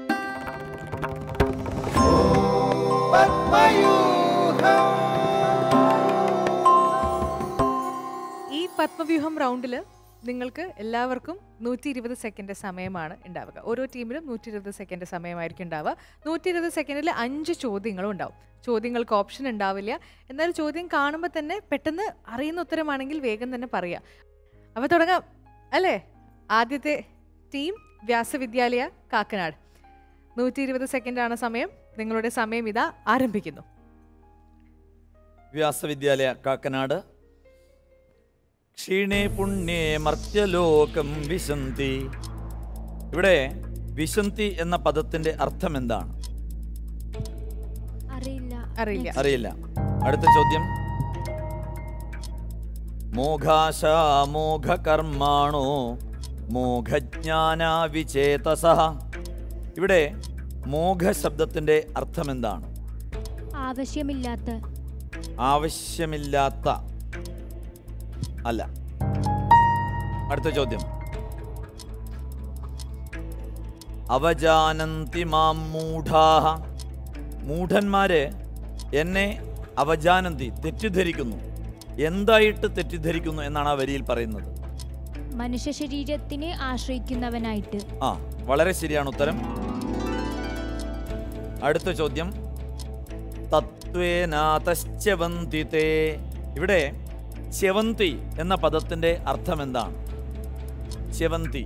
ഈ പത്മവ്യൂഹം റൗണ്ടില് നിങ്ങൾക്ക് എല്ലാവർക്കും നൂറ്റി ഇരുപത് സെക്കൻഡ് സമയമാണ് ഉണ്ടാവുക ഓരോ ടീമിലും നൂറ്റി ഇരുപത് സെക്കൻഡ് സമയമായിരിക്കും ഉണ്ടാവുക നൂറ്റി ഇരുപത് സെക്കൻഡിൽ അഞ്ച് ചോദ്യങ്ങളും ഉണ്ടാവും ചോദ്യങ്ങൾക്ക് ഓപ്ഷൻ ഉണ്ടാവില്ല എന്നാൽ ചോദ്യം കാണുമ്പോൾ തന്നെ പെട്ടെന്ന് അറിയുന്ന ഉത്തരമാണെങ്കിൽ വേഗം തന്നെ പറയാം അപ്പോൾ തുടങ്ങാം അല്ലേ ആദ്യത്തെ ടീം വ്യാസവിദ്യാലയ കാക്കനാട് നൂറ്റി ഇരുപത് സെക്കൻഡാണ് സമയം നിങ്ങളുടെ സമയം ഇതാ ആരംഭിക്കുന്നു വ്യാസവിദ്യാലയ കാക്കനാട് ക്ഷീണേ പുണ്യേ മർത്യലോകം വിശന്തി ഇവിടെ വിശന്തി എന്ന പദത്തിന്റെ അർത്ഥം എന്താണ് അറിയില്ല അറിയില്ല അറിയില്ല അടുത്ത ചോദ്യം മോഘാശ മോഘകർമാണോ മോഘജ്ഞാന വിചേതസ ഇവിടെ മോഘ ശബ്ദത്തിന്റെ അർത്ഥം എന്താണ് ആവശ്യമില്ലാത്ത ആവശ്യമില്ലാത്ത അല്ല അടുത്ത ചോദ്യം അവജാനന്തി മാം മൂഢാഹ മൂഢന്മാര് എന്നെ അവജാനന്തി തെറ്റിദ്ധരിക്കുന്നു എന്തായിട്ട് തെറ്റിദ്ധരിക്കുന്നു എന്നാണ് ആ വരിയിൽ പറയുന്നത് മനുഷ്യ ശരീരത്തിനെ ആശ്രയിക്കുന്നവനായിട്ട് ആ വളരെ ശരിയാണ് ഉത്തരം അടുത്ത ചോദ്യം തത്വേനാതശ്ചവന്തി തേ ഇവിടെ ചെവന്തി എന്ന പദത്തിന്റെ അർത്ഥം എന്താണ് ചെവന്തി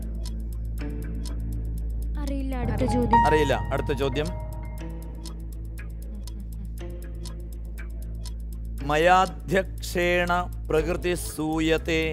അറിയില്ല അടുത്ത ചോദ്യം അറിയില്ല അടുത്ത ചോദ്യം മയാധ്യക്ഷേണ പ്രകൃതി സൂയത്തെ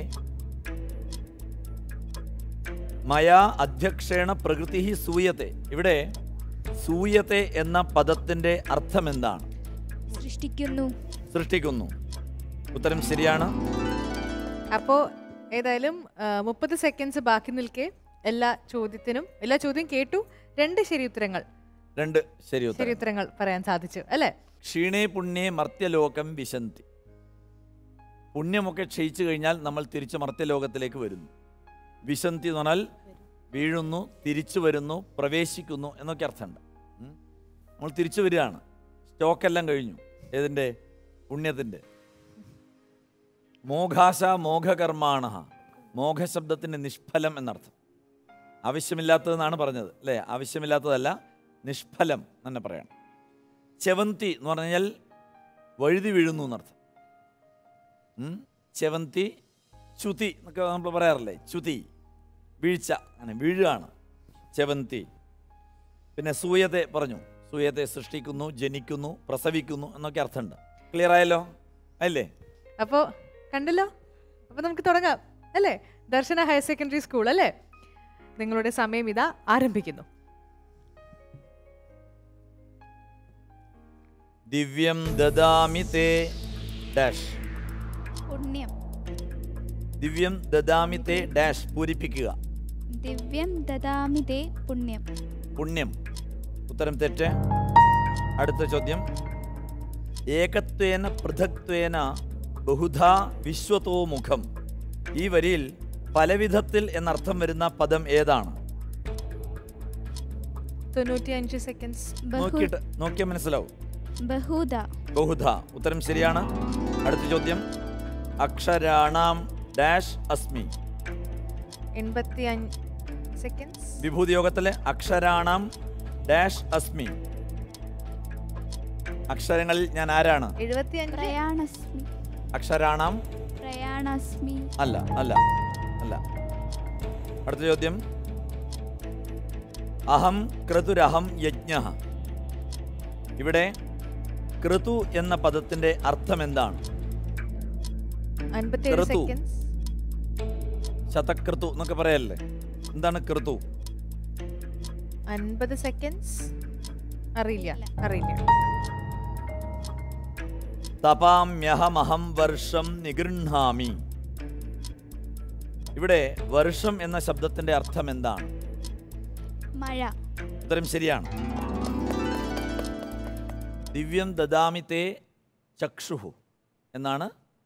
മയാ അധ്യക്ഷേണ പ്രകൃതി സൂയത്തെ ഇവിടെ സൂയത്തെ എന്ന പദത്തിന്റെ അർത്ഥം എന്താണ് സൃഷ്ടിക്കുന്നു സൃഷ്ടിക്കുന്നു ഉത്തരം ശരിയാണ് അപ്പോൾ ഏതായാലും മുപ്പത് സെക്കൻഡ്സ് ബാക്കി നിൽക്കെ എല്ലാ ചോദ്യത്തിനും എല്ലാ ചോദ്യം കേട്ടു രണ്ട് ശരി ഉത്തരങ്ങൾ രണ്ട് ശരി ശരി ഉത്തരം ഉത്തരങ്ങൾ പറയാൻ സാധിച്ചു അല്ലേ ക്ഷീണേ പുണ്യേ മർത്യലോകം വിശന്തി പുണ്യമൊക്കെ ക്ഷയിച്ചു കഴിഞ്ഞാൽ നമ്മൾ തിരിച്ച് മർത്യലോകത്തിലേക്ക് വരുന്നു വിശന്തി എന്ന് പറഞ്ഞാൽ വീഴുന്നു തിരിച്ചു വരുന്നു പ്രവേശിക്കുന്നു എന്നൊക്കെ അർത്ഥമുണ്ട് ഉം. നമ്മൾ തിരിച്ചു വരികയാണ് സ്റ്റോക്കെല്ലാം കഴിഞ്ഞു ഏതിൻ്റെ പുണ്യത്തിൻ്റെ മോഘാശ മോഘകർമാണ മോഘശബ്ദത്തിൻ്റെ നിഷ്ഫലം എന്നർത്ഥം ആവശ്യമില്ലാത്തതെന്നാണ് പറഞ്ഞത് അല്ലേ ആവശ്യമില്ലാത്തതല്ല നിഷ്ഫലം തന്നെ പറയണം ചെവന്തി എന്ന് പറഞ്ഞാൽ വഴുതി വീഴുന്നു എന്നർത്ഥം ഉം? ചെവന്തി ചുതി എന്നൊക്കെ നമ്മൾ പറയാറില്ലേ ചുതി വീഴ്ച അങ്ങനെ വീഴുകയാണ് ചെവന്തി പിന്നെ സൂയത്തെ പറഞ്ഞു സൂയത്തെ സൃഷ്ടിക്കുന്നു ജനിക്കുന്നു പ്രസവിക്കുന്നു എന്നൊക്കെ അർത്ഥമുണ്ട് ക്ലിയർ ആയല്ലോ അല്ലേ അപ്പോൾ കണ്ടല്ലോ അപ്പോൾ നമുക്ക് തുടങ്ങാം അല്ലേ ദർശന ഹയർ സെക്കൻഡറി സ്കൂൾ അല്ലേ നിങ്ങളുടെ സമയം ഇതാ ആരംഭിക്കുന്നു ദിവ്യം ദദാമി തേ ഡാഷ് പുണ്യം ദിവ്യം ദദാമി തേ ഡാഷ് പൂരിപ്പിക്കുക ദിവ്യം ദദാമി തേ പുണ്യം പുണ്യം ഉത്തരം തെറ്റ് അടുത്ത ചോദ്യം ഏകത്വേന പൃഥക്ത്വേന ബഹുധാ വിശ്വതോ മുഖം ഈ വരിയിൽ പലവിധത്തിൽ എന്നർത്ഥം വരുന്ന പദം ഏതാണ് തൊണ്ണൂറ്റി അഞ്ച് സെക്കൻഡ്സ് നോക്കിയിട്ട് നോക്കിയാൽ മനസ്സിലാവും ബഹുദ ബഹുധ ഉത്തരം ശരിയാണ് അടുത്ത ചോദ്യം അക്ഷരാണാം ഡാഷ് അസ്മി എൺപത്തി അഞ്ച് സെക്കൻഡ്സ് വിഭൂതി യോഗത്തിലെ അക്ഷരാണാം ഡാഷ് അസ്മി അക്ഷരങ്ങളിൽ ഞാൻ ആരാണ് എഴുപത്തി അഞ്ച് പ്രയാണസ്മി അക്ഷരാണാം പ്രയാണസ്മി അല്ല അല്ല അല്ല അടുത്ത ചോദ്യം അഹം ക്രതുരഹം യജ്ഞ ഇവിടെ ക്രതു എന്ന പദത്തിന്റെ അർത്ഥം എന്താണ് അൻപത്തി ഏഴ് ക്രതു. സെക്കൻഡ്സ് ശതക്രതു എന്നൊക്കെ പറയല്ലേ എന്താണ് ക്രതു അൻപത് സെക്കൻഡ്സ് അറിയില്ല അറിയില്ല തപാമ്യഹമഹം വർഷം നിഗൃഹാമി ഇവിടെ വർഷം എന്ന ശബ്ദത്തിന്റെ അർത്ഥം എന്താണ് മഴ ഉത്തരം ശരിയാണ് ദിവ്യം ദദാമി തേ ചക്ഷുഹു എന്നാണ്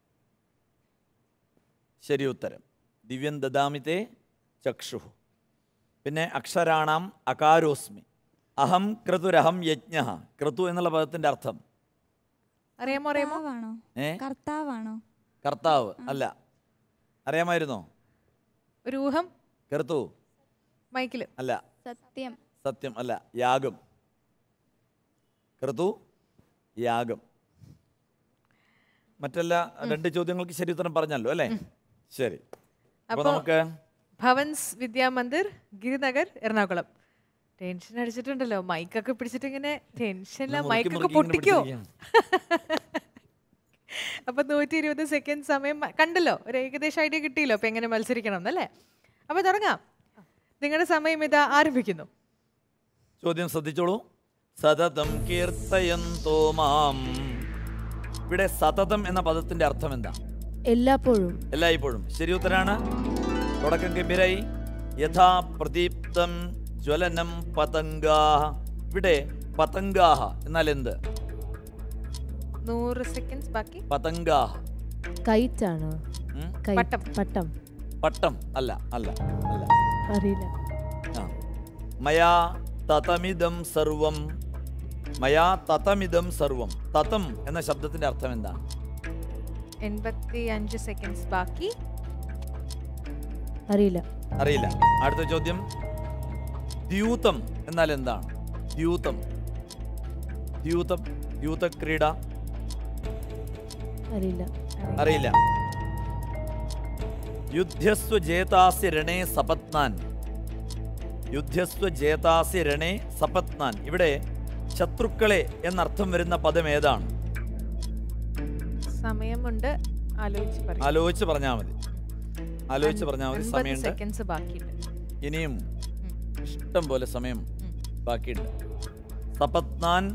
ശരി ഉത്തരം ദിവ്യം ദദാമി തേ ചക്ഷുഹു പിന്നെ അക്ഷരാണാം അകാരോസ്മി അഹം ക്രതുരഹം യജ്ഞ ക്രതു എന്നുള്ള പദത്തിന്റെ അർത്ഥം അറിയാമോ അറിയാമോ കർത്താവാണോ ഏ കർത്താവാണോ കർത്താവ് അല്ല അറിയാമായിരുന്നോ ഒരു ഊഹം കർത്തു മൈക്കില് അല്ല സത്യം സത്യം അല്ല യാഗം കർത്തു യാഗം മറ്റെല്ലാ രണ്ട് ചോദ്യങ്ങൾക്ക് ശരി ഉത്തരം പറഞ്ഞല്ലോ അല്ലേ ശരി അപ്പൊ അപ്പോ നമുക്ക് ഭവൻസ് വിദ്യാമന്ദിർ ഗിരിനഗർ എറണാകുളം ടെൻഷൻ അടിച്ചിട്ടുണ്ടല്ലോ മൈക്കൊക്കെ പിടിച്ചിട്ട് ഇങ്ങനെ ടെൻഷനില്ല മുറുക്കി മൈക്കൊക്കെ മുറുക്കി ഇങ്ങനെ പൊട്ടിക്കോ പിടിച്ചിരിക്കുകയാണ്. അപ്പൊ നൂറ്റി ഇരുപത് സെക്കൻഡ് സമയം മ- കണ്ടല്ലോ ഒരു ഏകദേശം ഐഡിയ കിട്ടിയല്ലോ അപ്പൊ എങ്ങനെ മത്സരിക്കണം എന്നല്ലേ അപ്പൊ തുടങ്ങാം നിങ്ങളുടെ സമയം ഇതാ ആരംഭിക്കുന്നു ചോദ്യം ശ്രദ്ധിച്ചോളൂ സതതം കീർത്തയന്തോ മാം ഇവിടെ സതതം എന്ന പദത്തിന്റെ അർത്ഥം എന്താ എല്ലാപ്പോഴും എല്ലായ്പ്പോഴും ശരി ഉത്തരാണ് തുടക്കം ഗംഭീരായി യഥാ പ്രദീപ്തം ജ്വലനം പതംഗാഹ ഇവിടെ പതംഗാഹ എന്നാൽ എന്ത് നൂറ് സെക്കൻഡ്സ് ബാക്കി പതംഗാഹ കൈറ്റാണ് ഉം? കൈ പട്ടം. പട്ടം പട്ടം അല്ല അല്ല അല്ല അറിയില്ല ആ. മയാ തതമിതം സർവം മയാ തതമിതം സർവം തതം എന്ന ശബ്ദത്തിന്റെ അർത്ഥം എന്താണ് എൺപത്തി അഞ്ച് സെക്കൻഡ്സ് ബാക്കി അറിയില്ല അറിയില്ല അടുത്ത ചോദ്യം ദ്യൂതം എന്നാൽ എന്താണ് ദ്യൂതം ദ്യൂതം ദ്യൂത ക്രീഡ അറിയില്ല അറിയില്ല യുദ്ധസ്വ ജേതാസി രണേ സപത്നാൻ യുദ്ധസ്വ ജേതാസി രണേ സപത്നാൻ ഇവിടെ ശത്രുക്കളെ എന്നർത്ഥം വരുന്ന പദം ഏതാണ് സമയമുണ്ട് ആലോചിച്ച് പറയും ആലോചിച്ച് പറഞ്ഞാൽ മതി ആലോചിച്ച് പറഞ്ഞാൽ മതി സമയമുണ്ട് സെക്കൻഡ്സ് ബാക്കിയുണ്ട് ഇനിയും ഇഷ്ടം പോലെ സമയം ബാക്കിയുണ്ട് സപത്നാൻ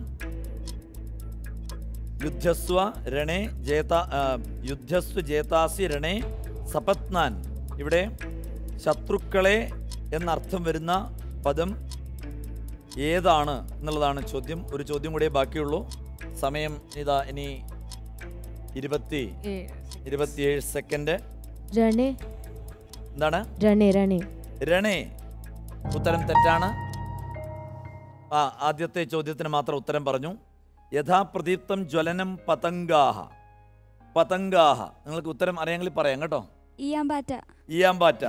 യുദ്ധസ്വ രണേ ജേത ആ, യുദ്ധസ്വ ജേതാസി രണേ സപത്നാൻ ഇവിടെ ശത്രുക്കളെ എന്നർത്ഥം വരുന്ന പദം ഏതാണ് എന്നുള്ളതാണ് ചോദ്യം ഒരു ചോദ്യം കൂടിയേ ബാക്കിയുള്ളൂ സമയം ഇതാ ഇനി ഇരുപത്തി ഇരുപത്തിയേഴ് സെക്കൻഡ് രണേ എന്താണ് രണേ രണേ രണേ ഉത്തരം തെറ്റാണ് ആ ആദ്യത്തെ ചോദ്യത്തിന് മാത്രം ഉത്തരം പറഞ്ഞു യഥാപ്രദീപ്തം ജ്വലനം പതംഗാഹ പതംഗാഹ നിങ്ങൾക്ക് ഉത്തരം അറിയാമെങ്കിൽ പറയാം കേട്ടോ ഈയാമ്പാറ്റ ഈയാമ്പാറ്റ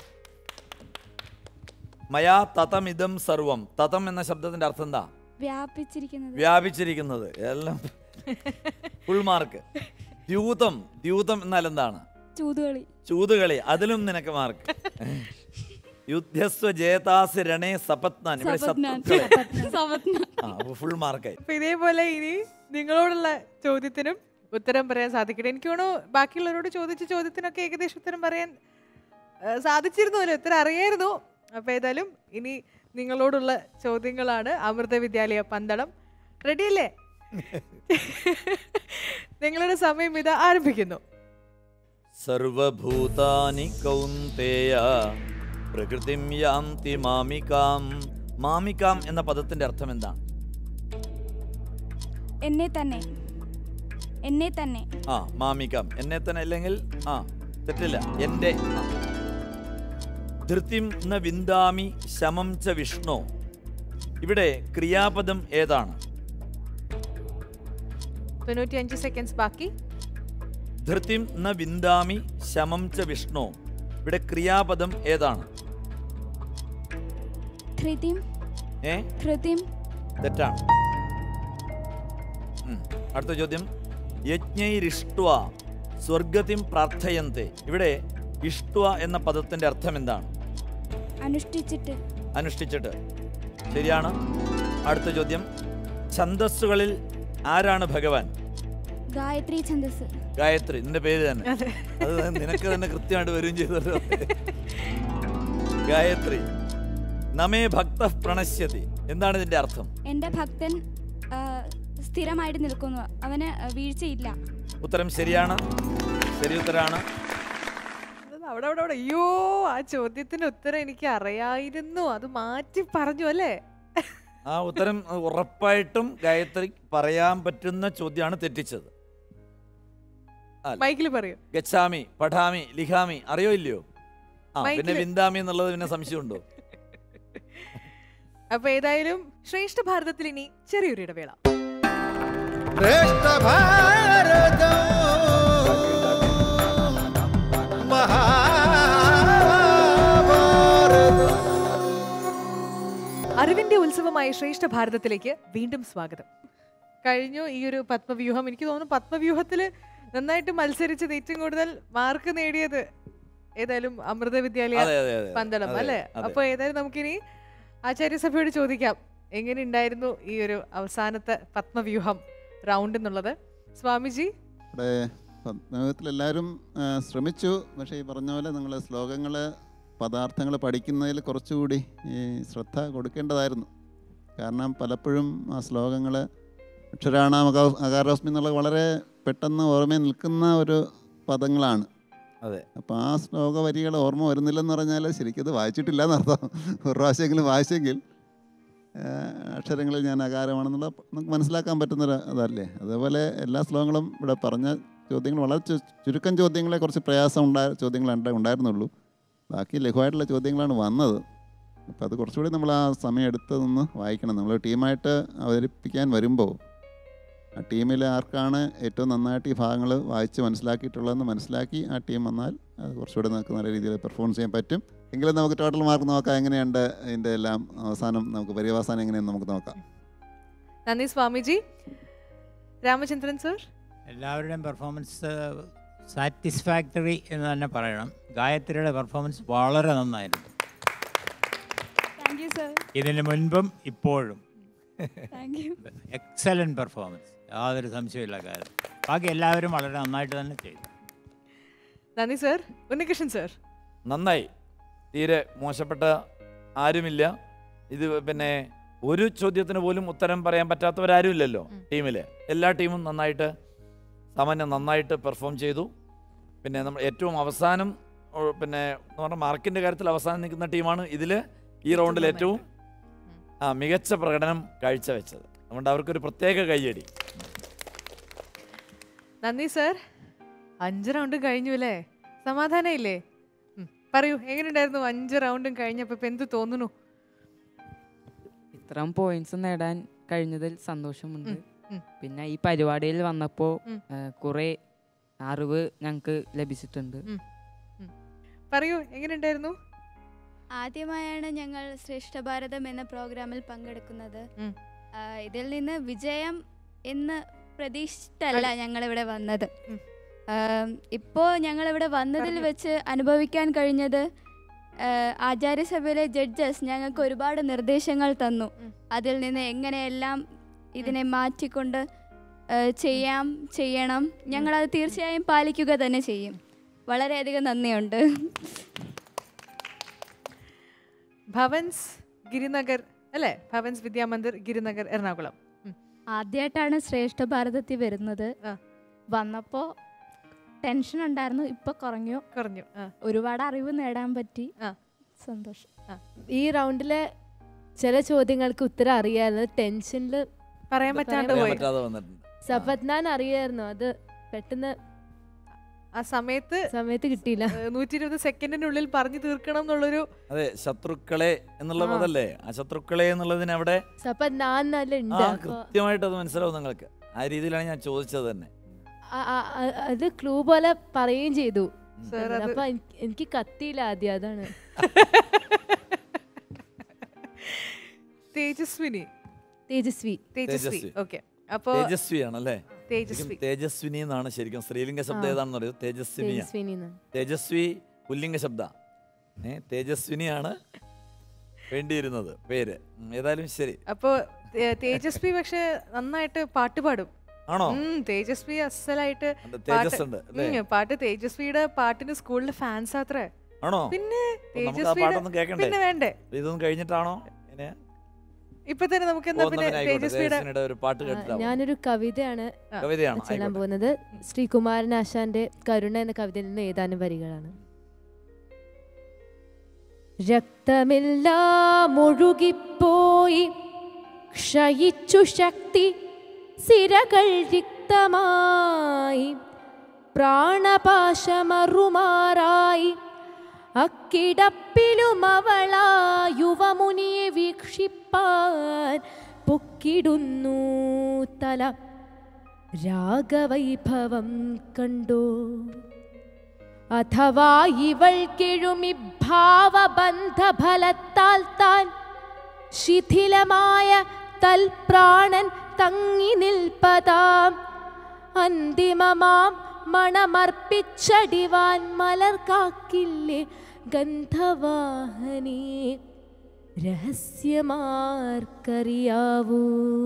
മയാ തതമിതം സർവം തതം എന്ന ശബ്ദത്തിന്റെ അർത്ഥം എന്താ വ്യാപിച്ചിരിക്കുന്നത് വ്യാപിച്ചിരിക്കുന്നത് എല്ലാം ഫുൾ മാർക്ക് ദ്യൂതം ദ്യൂതം എന്നാൽ എന്താണ് ചൂതുകളി ചൂതുകളി അതിലും നിനക്ക് മാർക്ക് യുദ്ധസ്വ ജേതാസ് രണേ സപത്നാൻ ഇവിടെ സപത്നാൻ. ശത്രുക്കളെ ആ അപ്പൊ ഫുൾ മാർക്കായി അപ്പൊ ഇതേപോലെ ഇനി നിങ്ങളോടുള്ള ചോദ്യത്തിനും ഉത്തരം പറയാൻ സാധിക്കട്ടെ എനിക്ക് തോന്നുന്നു ബാക്കിയുള്ളവരോട് ചോദിച്ച ചോദ്യത്തിനൊക്കെ ഏകദേശം ഉത്തരം പറയാൻ ആ, സാധിച്ചിരുന്നുവല്ലോ ഉത്തരം അറിയായിരുന്നു അപ്പൊ ഏതായാലും ഇനി നിങ്ങളോടുള്ള ചോദ്യങ്ങളാണ് അമൃത വിദ്യാലയ പന്തളം റെഡിയല്ലേ നിങ്ങളുടെ സമയം ഇത് ആരംഭിക്കുന്നു സർവഭൂതാനി കൗന്തേയ പ്രകൃതിം യാന്തി മാമികാം മാമികാം എന്ന പദത്തിന്റെ അർത്ഥം എന്താണ് എന്നെ തന്നെ എന്നെ തന്നെ ആ മാമിക്കാം എന്നെ തന്നെ അല്ലെങ്കിൽ ആ തെറ്റില്ല എൻ്റെ ആ. ധൃതിം ന വിന്ദാമി ശമം ച വിഷ്ണു ഇവിടെ ക്രിയാപദം ഏതാണ് തൊണ്ണൂറ്റിയഞ്ച് സെക്കൻഡ്സ് ബാക്കി ധൃതിം ന വിന്ദാമി ശമം ച വിഷ്ണു ഇവിടെ ക്രിയാപദം ഏതാണ് ധൃതിം ഏ ധൃതിം തെറ്റാണ് ഉം. അടുത്ത ചോദ്യം യജ്ഞൈരിഷ്ട്വ സ്വർഗത്തിം പ്രാർത്ഥയന്തെ ഇവിടെ ഇഷ്ട്വ എന്ന പദത്തിന്റെ അർത്ഥം എന്താണ് അനുഷ്ഠിച്ചിട്ട് അനുഷ്ഠിച്ചിട്ട് ശരിയാണ് അടുത്ത ചോദ്യം ഛന്തസ്സുകളിൽ ആരാണ് ഭഗവാൻ ഗായത്രി ഛന്ദസ് ഗായത്രി നിന്റെ പേര് തന്നെ അത് നിനക്ക് തന്നെ കൃത്യമായിട്ട് വരികയും ചെയ്തല്ലോ ഗായത്രി നമേ ഭക്ത പ്രണശ്യതി എന്താണ് ഇതിന്റെ അർത്ഥം എൻ്റെ ഭക്തൻ ആ, സ്ഥിരമായിട്ട് നിൽക്കുന്നു അവന് ആ, വീഴ്ചയില്ല ഉത്തരം ശരിയാണ് ശരി ഉത്തരാണ് അവിടെ അവിടെ അവിടെ അയ്യോ ആ ചോദ്യത്തിന്റെ ഉത്തരം എനിക്ക് അറിയായിരുന്നു അത് മാറ്റി പറഞ്ഞു അല്ലേ ആ ഉത്തരം ഉറപ്പായിട്ടും ഗായത്രി പറയാൻ പറ്റുന്ന ചോദ്യമാണ് തെറ്റിച്ചത് അല്ല. മൈക്കിൽ പറയൂ ഗച്ഛാമി പഠാമി ലിഖാമി അറിയോ ഇല്ലയോ ആ പിന്നെ മൈക്കില്. വിന്ദാമി എന്നുള്ളത് പിന്നെ സംശയമുണ്ടോ അപ്പൊ ഏതായാലും ശ്രേഷ്ഠ ഭാരതത്തിൽ ഇനി ചെറിയൊരു ഇടവേള ശ്രേഷ്ഠ ഭാരതം മഹാഭാരതം അറിവിന്റെ ഉത്സവമായ ശ്രേഷ്ഠ ഭാരതത്തിലേക്ക് വീണ്ടും സ്വാഗതം കഴിഞ്ഞു ഈ ഒരു പത്മവ്യൂഹം എനിക്ക് തോന്നുന്നു പത്മവ്യൂഹത്തിൽ നന്നായിട്ട് മത്സരിച്ചത് ഏറ്റവും കൂടുതൽ മാർക്ക് നേടിയത് ഏതായാലും അമൃത വിദ്യാലയ അതെ, അതെ, അതെ. പന്തളം അതെ, അല്ലേ അതെ. അപ്പൊ ഏതായാലും നമുക്കിനി ആചാര്യസഭയോട് ചോദിക്കാം എങ്ങനെ ഉണ്ടായിരുന്നു ഈ ഒരു അവസാനത്തെ പത്മവ്യൂഹം റൗണ്ട് എന്നുള്ളത് സ്വാമിജി ഇവിടെ പത്മയുഗത്തിൽ എല്ലാവരും ആ, ശ്രമിച്ചു പക്ഷേ ഈ പറഞ്ഞ പോലെ നിങ്ങൾ ശ്ലോകങ്ങൾ പദാർത്ഥങ്ങൾ പഠിക്കുന്നതിൽ കുറച്ചുകൂടി ഈ ശ്രദ്ധ കൊടുക്കേണ്ടതായിരുന്നു കാരണം പലപ്പോഴും ആ ശ്ലോകങ്ങൾ അക്ഷരാണ അകാരോസ്മി എന്നുള്ള വളരെ പെട്ടെന്ന് ഓർമ്മയിൽ നിൽക്കുന്ന ഒരു പദങ്ങളാണ് അതെ അപ്പോൾ ആ ശ്ലോക വരികൾ ഓർമ്മ വരുന്നില്ലെന്ന് പറഞ്ഞാൽ ശരിക്കും അത് വായിച്ചിട്ടില്ല എന്നർത്ഥം ഒരു പ്രാവശ്യമെങ്കിലും വായിച്ചെങ്കിൽ ആ, അക്ഷരങ്ങളിൽ ഞാൻ അകാരമാണെന്നുള്ള നമുക്ക് മനസ്സിലാക്കാൻ പറ്റുന്നൊരു അതല്ലേ അതേപോലെ എല്ലാ ശ്ലോകങ്ങളും ഇവിടെ പറഞ്ഞ ചോദ്യങ്ങൾ വളരെ ചു- ചുരുക്കം ചോദ്യങ്ങളെ കുറച്ച് പ്രയാസം ഉണ്ടായ ചോദ്യങ്ങൾ ഉണ്ടാ- ഉണ്ടായിരുന്നുള്ളൂ ബാക്കി ലഘുവായിട്ടുള്ള ചോദ്യങ്ങളാണ് വന്നത് അപ്പോൾ അത് കുറച്ചുകൂടി നമ്മൾ ആ സമയം എടുത്ത് നിന്ന് വായിക്കണം നമ്മൾ ടീമായിട്ട് അവതരിപ്പിക്കാൻ വരുമ്പോൾ ആ ടീമിൽ ആർക്കാണ് ഏറ്റവും നന്നായിട്ട് ഈ ഭാഗങ്ങൾ വായിച്ച് മനസ്സിലാക്കിയിട്ടുള്ളതെന്ന് മനസ്സിലാക്കി ആ ടീം വന്നാൽ അത് കുറച്ചുകൂടി നമുക്ക് നല്ല രീതിയിൽ പെർഫോം ചെയ്യാൻ പറ്റും എങ്കിലും നമുക്ക് ടോട്ടൽ മാർക്ക് നോക്കാം എങ്ങനെയുണ്ട് ഇതിൻ്റെ എല്ലാം അവസാനം നമുക്ക് പര്യവസാനം എങ്ങനെയെന്ന് നമുക്ക് നോക്കാം നന്ദി സ്വാമിജി രാമചന്ദ്രൻ സർ എല്ലാവരുടെയും പെർഫോമൻസ് സാറ്റിസ്ഫാക്ടറി എന്ന് തന്നെ പറയണം ഗായത്രിയുടെ പെർഫോമൻസ് വളരെ നന്നായിരുന്നു താങ്ക് യു സർ ഇതിന് മുൻപും ഇപ്പോഴും താങ്ക് യു എക്സലൻറ്റ് പെർഫോമൻസ് യാതൊരു സംശയമില്ല കാര്യം ബാക്കി എല്ലാവരും വളരെ നന്നായിട്ട് തന്നെ ചെയ്തു നന്ദി സർ ഉണ്ണികൃഷ്ണൻ സർ നന്നായി തീരെ മോശപ്പെട്ട ആരുമില്ല ഇത് പിന്നെ ഒരു ചോദ്യത്തിന് പോലും ഉത്തരം പറയാൻ പറ്റാത്തവരാരും ഇല്ലല്ലോ ടീമിൽ എല്ലാ ടീമും നന്നായിട്ട് സാമാന്യം നന്നായിട്ട് പെർഫോം ചെയ്തു പിന്നെ നമ്മൾ ഏറ്റവും അവസാനം ഓ, പിന്നെ എന്ന് പറഞ്ഞാൽ മാർക്കിൻ്റെ കാര്യത്തിൽ അവസാനം നിൽക്കുന്ന ടീമാണ് ഇതിൽ ഈ റൗണ്ടിൽ ഏറ്റവും ആ മികച്ച പ്രകടനം കാഴ്ചവെച്ചത് അതുകൊണ്ട് അവർക്കൊരു പ്രത്യേക കയ്യടി നന്ദി സർ അഞ്ച് റൗണ്ടും കഴിഞ്ഞു അല്ലേ സമാധാനം ഇല്ലേ ഉം, പറയൂ എങ്ങനെയുണ്ടായിരുന്നു അഞ്ച് റൗണ്ടും കഴിഞ്ഞപ്പോൾ ഇപ്പം എന്ത് തോന്നുന്നു ഇത്രയും പോയിന്റ്സ് നേടാൻ കഴിഞ്ഞതിൽ സന്തോഷമുണ്ട് ഉം, ഉം. പിന്നെ ഈ പരിപാടിയിൽ വന്നപ്പോൾ ഉം. കുറേ അറിവ് ഞങ്ങൾക്ക് ലഭിച്ചിട്ടുണ്ട് ഉം, ഉം. പറയൂ എങ്ങനെയുണ്ടായിരുന്നു ആദ്യമായാണ് ഞങ്ങൾ ശ്രേഷ്ഠ ഭാരതം എന്ന പ്രോഗ്രാമിൽ പങ്കെടുക്കുന്നത് ഉം. ആ, ഇതിൽ നിന്ന് വിജയം എന്ന് പ്രതീക്ഷിച്ചിട്ടല്ല ഞങ്ങളിവിടെ വന്നത് ഇപ്പോൾ ഞങ്ങളിവിടെ വന്നതിൽ വെച്ച് അനുഭവിക്കാൻ കഴിഞ്ഞത് ആ, ആചാര്യസഭയിലെ ജഡ്ജസ് ഞങ്ങൾക്ക് ഒരുപാട് നിർദ്ദേശങ്ങൾ തന്നു അതിൽ നിന്ന് എങ്ങനെയെല്ലാം ഇതിനെ മാറ്റിക്കൊണ്ട് ആ, ചെയ്യാം ചെയ്യണം ഞങ്ങളത് തീർച്ചയായും പാലിക്കുക തന്നെ ചെയ്യും വളരെയധികം നന്ദിയുണ്ട് ഭവൻസ് ഗിരിനഗർ അല്ലേ ഭവൻസ് വിദ്യാമന്ദിർ ഗിരിനഗർ എറണാകുളം ഉം. ആദ്യമായിട്ടാണ് ശ്രേഷ്ഠ ഭാരതത്തിൽ വരുന്നത് വന്നപ്പോൾ ടെൻഷൻ ഉണ്ടായിരുന്നു ഇപ്പൊ കുറഞ്ഞു കുറഞ്ഞു ഒരുപാട് അറിവ് നേടാൻ പറ്റി സന്തോഷം ഈ റൗണ്ടിലെ ചില ചോദ്യങ്ങൾക്ക് ഉത്തരം അറിയാതെ ടെൻഷനിൽ പറയാൻ പറ്റാണ്ട് പറയാൻ പോയി പറ്റാതെ വന്നിട്ടുണ്ട് സപത്നാൻ അറിയായിരുന്നു അത് പെട്ടെന്ന് ആ സമയത്ത് സമയത്ത് കിട്ടിയില്ല നൂറ്റി ഇരുപത് സെക്കൻഡിനുള്ളിൽ പറഞ്ഞു തീർക്കണം എന്നുള്ളൊരു അതെ ശത്രുക്കളെ എന്നുള്ള ആ. പദല്ലേ ആ ശത്രുക്കളെ എന്നുള്ളതിന് അവിടെ സപത്നാൻ നല്ല ആ ഉണ്ട് അപ്പൊ കൃത്യമായിട്ട് അത് മനസ്സിലാവും നിങ്ങൾക്ക് ആ രീതിയിലാണ് ഞാൻ ചോദിച്ചത് തന്നെ ആ- ആ- ആ- അത് ക്ലൂ പോലെ പറയുകയും ചെയ്തു Sir, അത് അപ്പൊ എനിക്ക് എനിക്ക് കത്തിയില്ല ആദ്യം അതാണ് തേജസ്വിനി തേജസ്വി തേജസ്വി തേജസ്വി. ഓക്കെ അപ്പോ തേജസ്വിയാണല്ലേ തേജസ്വി. ശരിക്കും തേജസ്വിനി എന്നാണ് ശരിക്കും സ്ത്രീലിംഗ ശബ്ദം ആ. ഏതാണെന്ന് അറിയോ തേജസ്വിനിയാ തേജസ്വിനി എന്നാണ്. തേജസ്വി പുല്ലിംഗ ശബ്ദ ഏ തേജസ്വിനിയാണ് വേണ്ടിയിരുന്നത് പേര് ഉം, ഏതായാലും ശരി അപ്പോ തേ- തേജസ്വി പക്ഷെ നന്നായിട്ട് പാട്ട് പാടും ആണോ? ഉം, തേജസ്വി അസലായിട്ട് ഉണ്ട്, പാട്ട് തേജസ് ഉണ്ട്, അല്ലേ? ഉം, പാട്ട് തേജസ്വിയുടെ പാട്ടിന് സ്കൂളിലെ ഫാൻസ് അത്രേ ആണോ പിന്നെ അപ്പൊ നമുക്ക് ആ തേജസ്വിയുടെ പാട്ടൊന്നും കേൾക്കണ്ടേ പിന്നെ വേണ്ടേ ഇതൊന്നും കഴിഞ്ഞിട്ടാണോ ഇങ്ങനെ ഇപ്പൊ തന്നെ നമുക്ക് എന്താ ഓ, എന്നാ പിന്നെ പിന്നെ ആയിക്കോട്ടെ. തേജസ്വിയുടെ തേജസ്വിനിയുടെ ഒരു പാട്ട് ആ, കേട്ടിട്ടാവും ഞാനൊരു കവിതയാണ് കവിതയാണോ? ചൊല്ലാൻ ആയിക്കോട്ടെ. പോകുന്നത് ശ്രീകുമാരൻ ആശാന്റെ കരുണ എന്ന കവിതയിൽ നിന്ന് ഏതാനും വരികളാണ് രക്തമെല്ലാം ഒഴുകിപ്പോയി ക്ഷയിച്ചു ശക്തി സിരകൾ റിക്തമായി പ്രാണപാശമറുമാറായി അക്കിടപ്പിലും അവളാ യുവമുനിയെ വീക്ഷിപ്പാൻ പൊക്കിടുന്നു തല രാഗവൈഭവം കണ്ടോ അഥവാ ഇവൾ കിഴുമി ഭാവബന്ധഫലത്താൽ താൻ ശിഥിലമായ തൽപ്രാണൻ തങ്ങി നിൽപ്പതാം അന്തിമമാം മണമർപ്പിച്ചടിവാൻ മലർ കാക്കില്ലേ ഗന്ധവാഹനേ രഹസ്യമാർക്കറിയാവൂ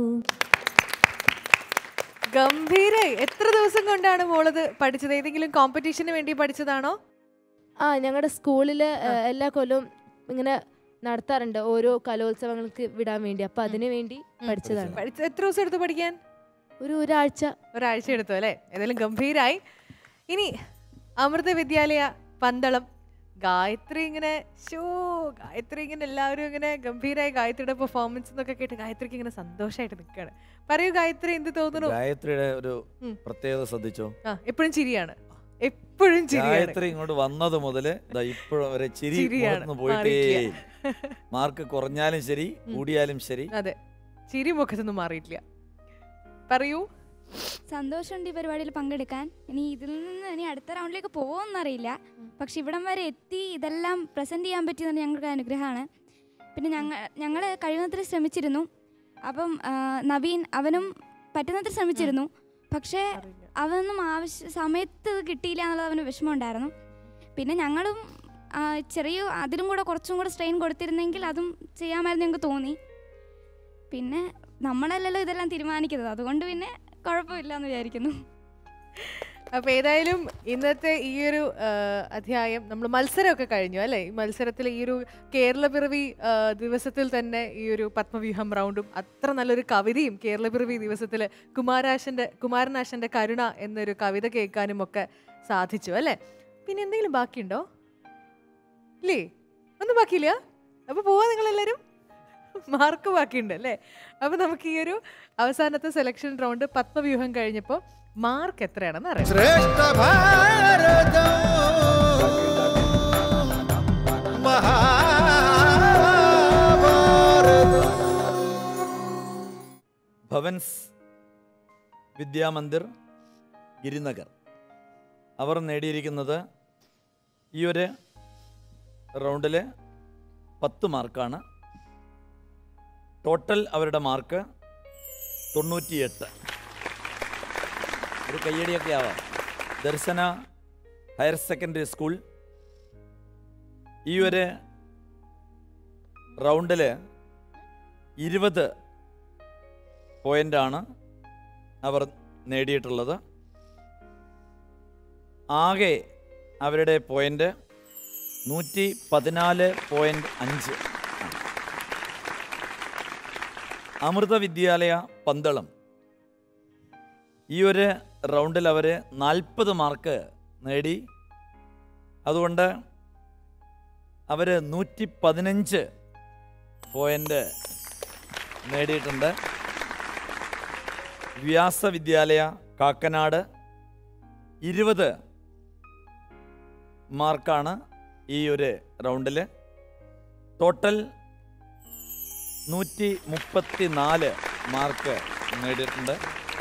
ഗംഭീര എത്ര ദിവസം കൊണ്ടാണ് മോളത് പഠിച്ചത് ഏതെങ്കിലും കോമ്പറ്റീഷന് വേണ്ടി പഠിച്ചതാണോ ആ ഞങ്ങളുടെ സ്കൂളിൽ എല്ലാ കൊല്ലവും ഇങ്ങനെ നടത്താറുണ്ട് ഓരോ കലോത്സവങ്ങൾക്ക് വിടാൻ വേണ്ടി അപ്പൊ അതിനു വേണ്ടി പഠിച്ചതാണ് പഠിച്ച- എത്ര ദിവസം എടുത്തു പഠിക്കാൻ ഒരു ഒരാഴ്ച ഒരാഴ്ച എടുത്തു അല്ലേ ഏതായാലും ഗംഭീരായി ഇനി അമൃത വിദ്യാലയ പന്തളം ഗായത്രി ഇങ്ങനെ ഷോ ഗായത്രി ഇങ്ങനെ എല്ലാവരും ഇങ്ങനെ ഗംഭീരായി ഗായത്രിയുടെ പെർഫോമൻസ് എന്നൊക്കെ കേട്ട് ഗായത്രിക്ക് ഇങ്ങനെ സന്തോഷമായിട്ട് നിൽക്കുകയാണ് പറയൂ ഗായത്രി എന്ത് തോന്നുന്നു ഗായത്രിയുടെ ഒരു ഉം. പ്രത്യേകത ശ്രദ്ധിച്ചോ ആ എപ്പോഴും ചിരിയാണ് എപ്പോഴും ചിരിയാണ് ഗായത്രി ഇങ്ങോട്ട് വന്നത് മുതല് ഇപ്പോഴും വരെ ചിരി ചിരിയാണ്. മുഖത്തുനിന്ന് പോയിട്ടേ മാറിയിട്ടില്ല. മാർക്ക് കുറഞ്ഞാലും ശരി കൂടിയാലും ശരി അതെ ചിരി മുഖത്തൊന്നും മാറിയിട്ടില്ല പറയൂ സന്തോഷമുണ്ട് ഈ പരിപാടിയിൽ പങ്കെടുക്കാൻ ഇനി ഇതിൽ നിന്ന് ഇനി അടുത്ത റൗണ്ടിലേക്ക് പോകുമെന്നറിയില്ല പക്ഷെ ഇവിടം വരെ എത്തി ഇതെല്ലാം പ്രസൻറ്റ് ചെയ്യാൻ പറ്റിയത് ഞങ്ങൾക്ക് അനുഗ്രഹമാണ് പിന്നെ ഞങ്ങൾ ഞങ്ങൾ കഴിയുന്നത്ര ശ്രമിച്ചിരുന്നു അപ്പം ആ, നവീൻ അവനും പറ്റുന്നത്ര ശ്രമിച്ചിരുന്നു പക്ഷേ അവനൊന്നും ആവശ്യ സമയത്ത് ഇത് കിട്ടിയില്ല എന്നുള്ളത് അവന് വിഷമമുണ്ടായിരുന്നു പിന്നെ ഞങ്ങളും ആ, ചെറിയ അതിലും കൂടെ കുറച്ചും കൂടെ സ്ട്രെയിൻ കൊടുത്തിരുന്നെങ്കിൽ അതും ചെയ്യാമായിരുന്നു ഞങ്ങൾക്ക് തോന്നി പിന്നെ നമ്മളല്ലല്ലോ ഇതെല്ലാം തീരുമാനിക്കുന്നത് അതുകൊണ്ട് പിന്നെ കുഴപ്പമില്ല എന്ന് വിചാരിക്കുന്നു അപ്പൊ ഏതായാലും ഇന്നത്തെ ഈ ഒരു ആ, അധ്യായം നമ്മൾ മത്സരമൊക്കെ കഴിഞ്ഞു അല്ലേ ഈ മത്സരത്തിൽ ഈ ഒരു കേരള പിറവി ആ, ദിവസത്തിൽ തന്നെ ഈ ഒരു പത്മവ്യൂഹം റൗണ്ടും അത്ര നല്ലൊരു കവിതയും കേരള പിറവി ദിവസത്തിൽ കുമാരാശന്റെ കുമാരനാശന്റെ കരുണ എന്നൊരു കവിത കേൾക്കാനും ഒക്കെ സാധിച്ചു അല്ലേ പിന്നെ എന്തെങ്കിലും ബാക്കിയുണ്ടോ ഇല്ലേ ഒന്നും ബാക്കിയില്ല അപ്പൊ പോവാ നിങ്ങളെല്ലാരും മാർക്ക് ബാക്കിയുണ്ട് അല്ലേ അപ്പൊ നമുക്ക് ഈ ഒരു അവസാനത്തെ സെലക്ഷൻ റൗണ്ട് പത്മവ്യൂഹം കഴിഞ്ഞപ്പോൾ മാർക്ക് എത്രയാണെന്ന് അറിയാം ശ്രേഷ്ഠ ഭാരതം മഹാഭാരതം ഭവൻസ് വിദ്യാമന്ദിർ ഗിരിനഗർ അവർ നേടിയിരിക്കുന്നത് ഈ ഒരു റൗണ്ടിൽ പത്ത് മാർക്കാണ് ടോട്ടൽ അവരുടെ മാർക്ക് തൊണ്ണൂറ്റിയെട്ട് ഒരു കയ്യടിയൊക്കെ ആവാം ദർശന ഹയർ സെക്കൻഡറി സ്കൂൾ ഈ ഒരു റൗണ്ടിൽ ഇരുപത് പോയിൻ്റാണ് അവർ നേടിയിട്ടുള്ളത് ആകെ അവരുടെ പോയിൻ്റ് നൂറ്റി പതിനാല് പോയിൻ്റ് അഞ്ച് അമൃത വിദ്യാലയ പന്തളം ഈ ഒരു റൗണ്ടിൽ അവർ നാൽപ്പത് മാർക്ക് നേടി അതുകൊണ്ട് അവർ നൂറ്റി പതിനഞ്ച് പോയിൻ്റ് നേടിയിട്ടുണ്ട് വ്യാസവിദ്യാലയ കാക്കനാട് ഇരുപത് മാർക്കാണ് ഈ ഒരു റൗണ്ടിൽ ടോട്ടൽ നൂറ്റി മുപ്പത്തി നാല് മാർക്ക് നേടിയിട്ടുണ്ട്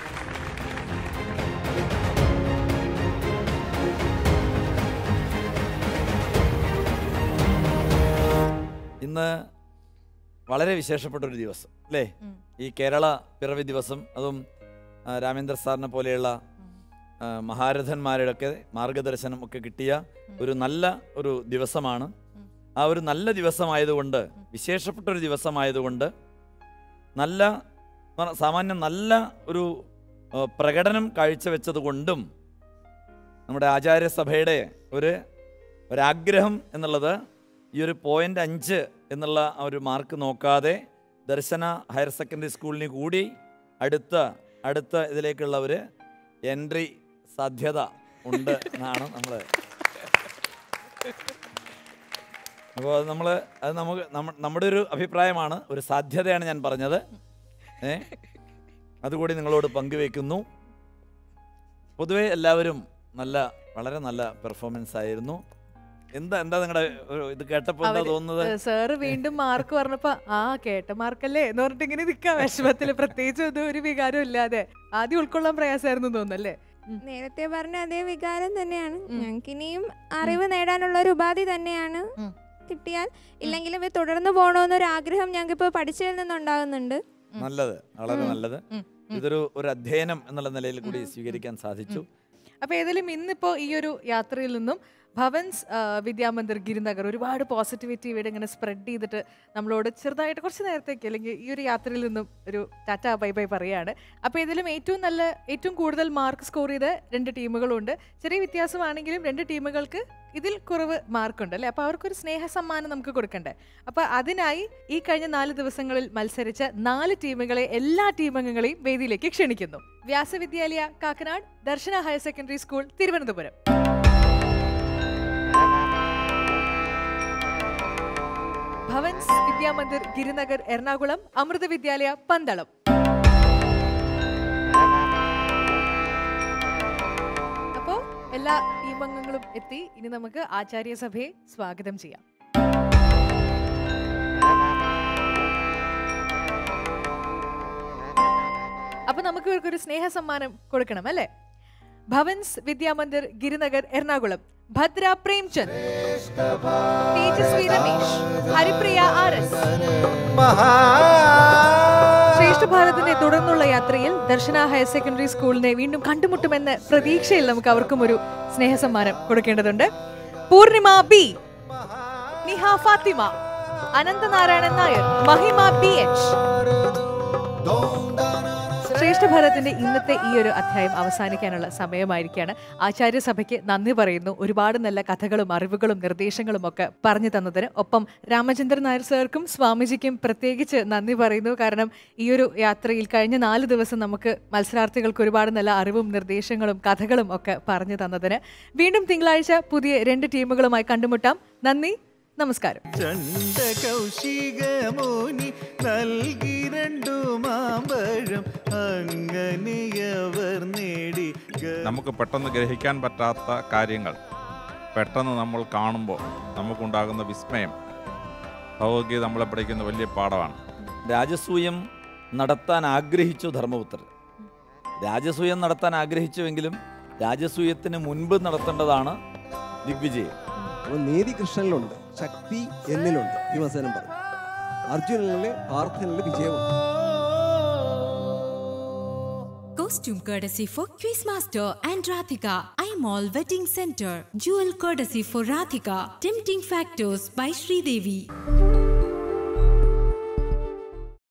ഇന്ന് വളരെ വിശേഷപ്പെട്ട ഒരു ദിവസം അല്ലേ ഈ കേരള പിറവി ദിവസം അതും ആ, രാമേന്ദ്ര സാറിനെ പോലെയുള്ള ആ, മഹാരഥന്മാരുടെയൊക്കെ മാർഗദർശനം ഒക്കെ കിട്ടിയ ഒരു നല്ല ഒരു ദിവസമാണ് ആ ഒരു നല്ല ദിവസമായതുകൊണ്ട് വിശേഷപ്പെട്ട ഒരു ദിവസമായതുകൊണ്ട് നല്ല പറ- സാമാന്യം നല്ല ഒരു ആ, പ്രകടനം കാഴ്ചവെച്ചത് കൊണ്ടും നമ്മുടെ ആചാര്യസഭയുടെ ഒരു ഒരാഗ്രഹം എന്നുള്ളത് ഈ ഒരു പോയിൻ്റ് അഞ്ച് എന്നുള്ള ആ ഒരു മാർക്ക് നോക്കാതെ ദർശന ഹയർ സെക്കൻഡറി സ്കൂളിന് കൂടി അടുത്ത അടുത്ത ഇതിലേക്കുള്ള ഒരു എൻട്രി സാധ്യത ഉണ്ട് എന്നാണ് നമ്മൾ അപ്പോൾ അത് നമ്മൾ അത് നമുക്ക് നമ്മ- നമ്മുടെ ഒരു അഭിപ്രായമാണ് ഒരു സാധ്യതയാണ് ഞാൻ പറഞ്ഞത് ഏ അതുകൂടി നിങ്ങളോട് പങ്കുവെക്കുന്നു പൊതുവെ എല്ലാവരും നല്ല വളരെ നല്ല പെർഫോമൻസ് ആയിരുന്നു എന്താ എന്താ നിങ്ങളുടെ ഒരു ഇത് കേട്ടപ്പോൾ എന്താ അവര്, തോന്നുന്നത് ഏ, സാറ് വീണ്ടും മാർക്ക് പറഞ്ഞപ്പോ ആ കേട്ട മാർക്കല്ലേ എന്ന് പറഞ്ഞിട്ട് ഇങ്ങനെ നിൽക്കാം വിഷമത്തില് പ്രത്യേകിച്ച് ഒന്നും ഒരു വികാരം ഇല്ലാതെ ആദ്യം ഉൾക്കൊള്ളാൻ പ്രയാസമായിരുന്നു തോന്നുന്നല്ലേ നേരത്തെ പറഞ്ഞ അതേ വികാരം തന്നെയാണ് ഞങ്ങൾക്ക് ഇനിയും അറിവ് നേടാനുള്ള ഒരു ഉപാധി തന്നെയാണ് കിട്ടിയാൽ ഇല്ലെങ്കിലും ഇത് തുടർന്ന് പോകണമെന്നൊരു ആഗ്രഹം ഞങ്ങൾക്ക് ഇപ്പോൾ പഠിച്ചതിൽ നിന്നുണ്ടാകുന്നുണ്ട് നല്ലത് വളരെ ഉം. നല്ലത് ഉം. ഇതൊരു ഒരു അധ്യയനം എന്നുള്ള നിലയിൽ കൂടി സ്വീകരിക്കാൻ സാധിച്ചു അപ്പൊ ഏതായാലും ഇന്നിപ്പോ ഈ ഒരു യാത്രയിൽ നിന്നും ഭവൻസ് ആ, വിദ്യാമന്ദിർ ഗിരിനഗർ ഒരുപാട് പോസിറ്റിവിറ്റി ഇവിടെ ഇങ്ങനെ സ്പ്രെഡ് ചെയ്തിട്ട് നമ്മളോട് ചെറുതായിട്ട് കുറച്ച് നേരത്തേക്ക് അല്ലെങ്കിൽ ഈ ഒരു യാത്രയിൽ നിന്നും ഒരു ടാറ്റ ബൈ ബൈ പറയാണ് അപ്പോൾ ഇതിലും ഏറ്റവും നല്ല ഏറ്റവും കൂടുതൽ മാർക്ക് സ്കോർ ചെയ്ത രണ്ട് ടീമുകളുണ്ട് ചെറിയ വ്യത്യാസമാണെങ്കിലും രണ്ട് ടീമുകൾക്ക് ഇതിൽ കുറവ് മാർക്കുണ്ട് അല്ലേ അപ്പോൾ അവർക്കൊരു സ്നേഹ സമ്മാനം നമുക്ക് കൊടുക്കണ്ടേ അപ്പോൾ അതിനായി ഈ കഴിഞ്ഞ നാല് ദിവസങ്ങളിൽ മത്സരിച്ച നാല് ടീമുകളെ എല്ലാ ടീമംഗങ്ങളെയും വേദിയിലേക്ക് ക്ഷണിക്കുന്നു Vyasa Vidyalaya Kakkanad Darshana higher secondary school Thiruvananthapuram Bhavans Vidyamandir Girinagar Ernakulam Amrita Vidyalaya Pandalam അപ്പോ എല്ലാ ടീമംഗങ്ങളും എത്തി ഇനി നമുക്ക് ആചാര്യസഭയെ സ്വാഗതം ചെയ്യാം അപ്പൊ നമുക്ക് ഇവർക്കൊരു സ്നേഹ സമ്മാനം കൊടുക്കണം അല്ലേ ഭവൻസ് വിദ്യാമന്ദിർ ഗിരിനഗർ എറണാകുളം ഭദ്ര പ്രേംചന്ദ് തേജസ്വി രമേശ് ഹരിപ്രിയ ആർ എസ് ശ്രേഷ്ഠ ഭാരതിന്റെ തുടർന്നുള്ള യാത്രയിൽ ദർശന ഹയർ സെക്കൻഡറി സ്കൂളിനെ വീണ്ടും കണ്ടുമുട്ടുമെന്ന പ്രതീക്ഷയിൽ നമുക്ക് അവർക്കും ഒരു സ്നേഹസമ്മാനം കൊടുക്കേണ്ടതുണ്ട് Poornima B Niha Fathima Ananthanarayanan Nair Mahima B H ശ്രേഷ്ഠ ഭാരതത്തിന്റെ ഇന്നത്തെ ഈ ഒരു അധ്യായം അവസാനിക്കാനുള്ള സമയമായിരിക്കാണ് ആചാര്യസഭയ്ക്ക് നന്ദി പറയുന്നു ഒരുപാട് നല്ല കഥകളും അറിവുകളും നിർദ്ദേശങ്ങളും ഒക്കെ പറഞ്ഞു തന്നതിന് ഒപ്പം രാമചന്ദ്രൻ നായർ സാർക്കും സ്വാമിജിക്കും പ്രത്യേകിച്ച് നന്ദി പറയുന്നു കാരണം ഈ ഒരു യാത്രയിൽ കഴിഞ്ഞ നാല് ദിവസം നമുക്ക് മത്സരാർത്ഥികൾക്ക് ഒരുപാട് നല്ല അറിവും നിർദ്ദേശങ്ങളും കഥകളും ഒക്കെ പറഞ്ഞു തന്നതിന് വീണ്ടും തിങ്കളാഴ്ച പുതിയ രണ്ട് ടീമുകളുമായി കണ്ടുമുട്ടാം നന്ദി നമസ്കാരം ചണ്ട കൗശികമോനി നൽകി രണ്ടു മാമ്പഴം അങ്ങനെയവർ നേടി നമുക്ക് പെട്ടെന്ന് ഗ്രഹിക്കാൻ പറ്റാത്ത കാര്യങ്ങൾ പെട്ടെന്ന് നമ്മൾ കാണുമ്പോൾ നമുക്കുണ്ടാകുന്ന വിസ്മയം ഭഗവത്ഗീത നമ്മളെ പഠിക്കുന്ന വലിയ പാഠമാണ് രാജസൂയം നടത്താൻ ആഗ്രഹിച്ചു ധർമ്മപുത്രർ രാജസൂയം നടത്താൻ ആഗ്രഹിച്ചുവെങ്കിലും രാജസൂയത്തിന് മുൻപ് നടത്തേണ്ടതാണ് ദിഗ്വിജയം അപ്പോൾ നീതി കൃഷ്ണനിലുണ്ട് ശക്തി എന്നിലുണ്ട് ഭീമസേനൻ പറഞ്ഞു അർജുനനിലെ പാർത്ഥനിലെ വിജയമുണ്ട് Costume courtesy for Quizmaster and Rathika. iMall Wedding Center. Jewel courtesy for Rathika. Tempting Factors by Sridevi.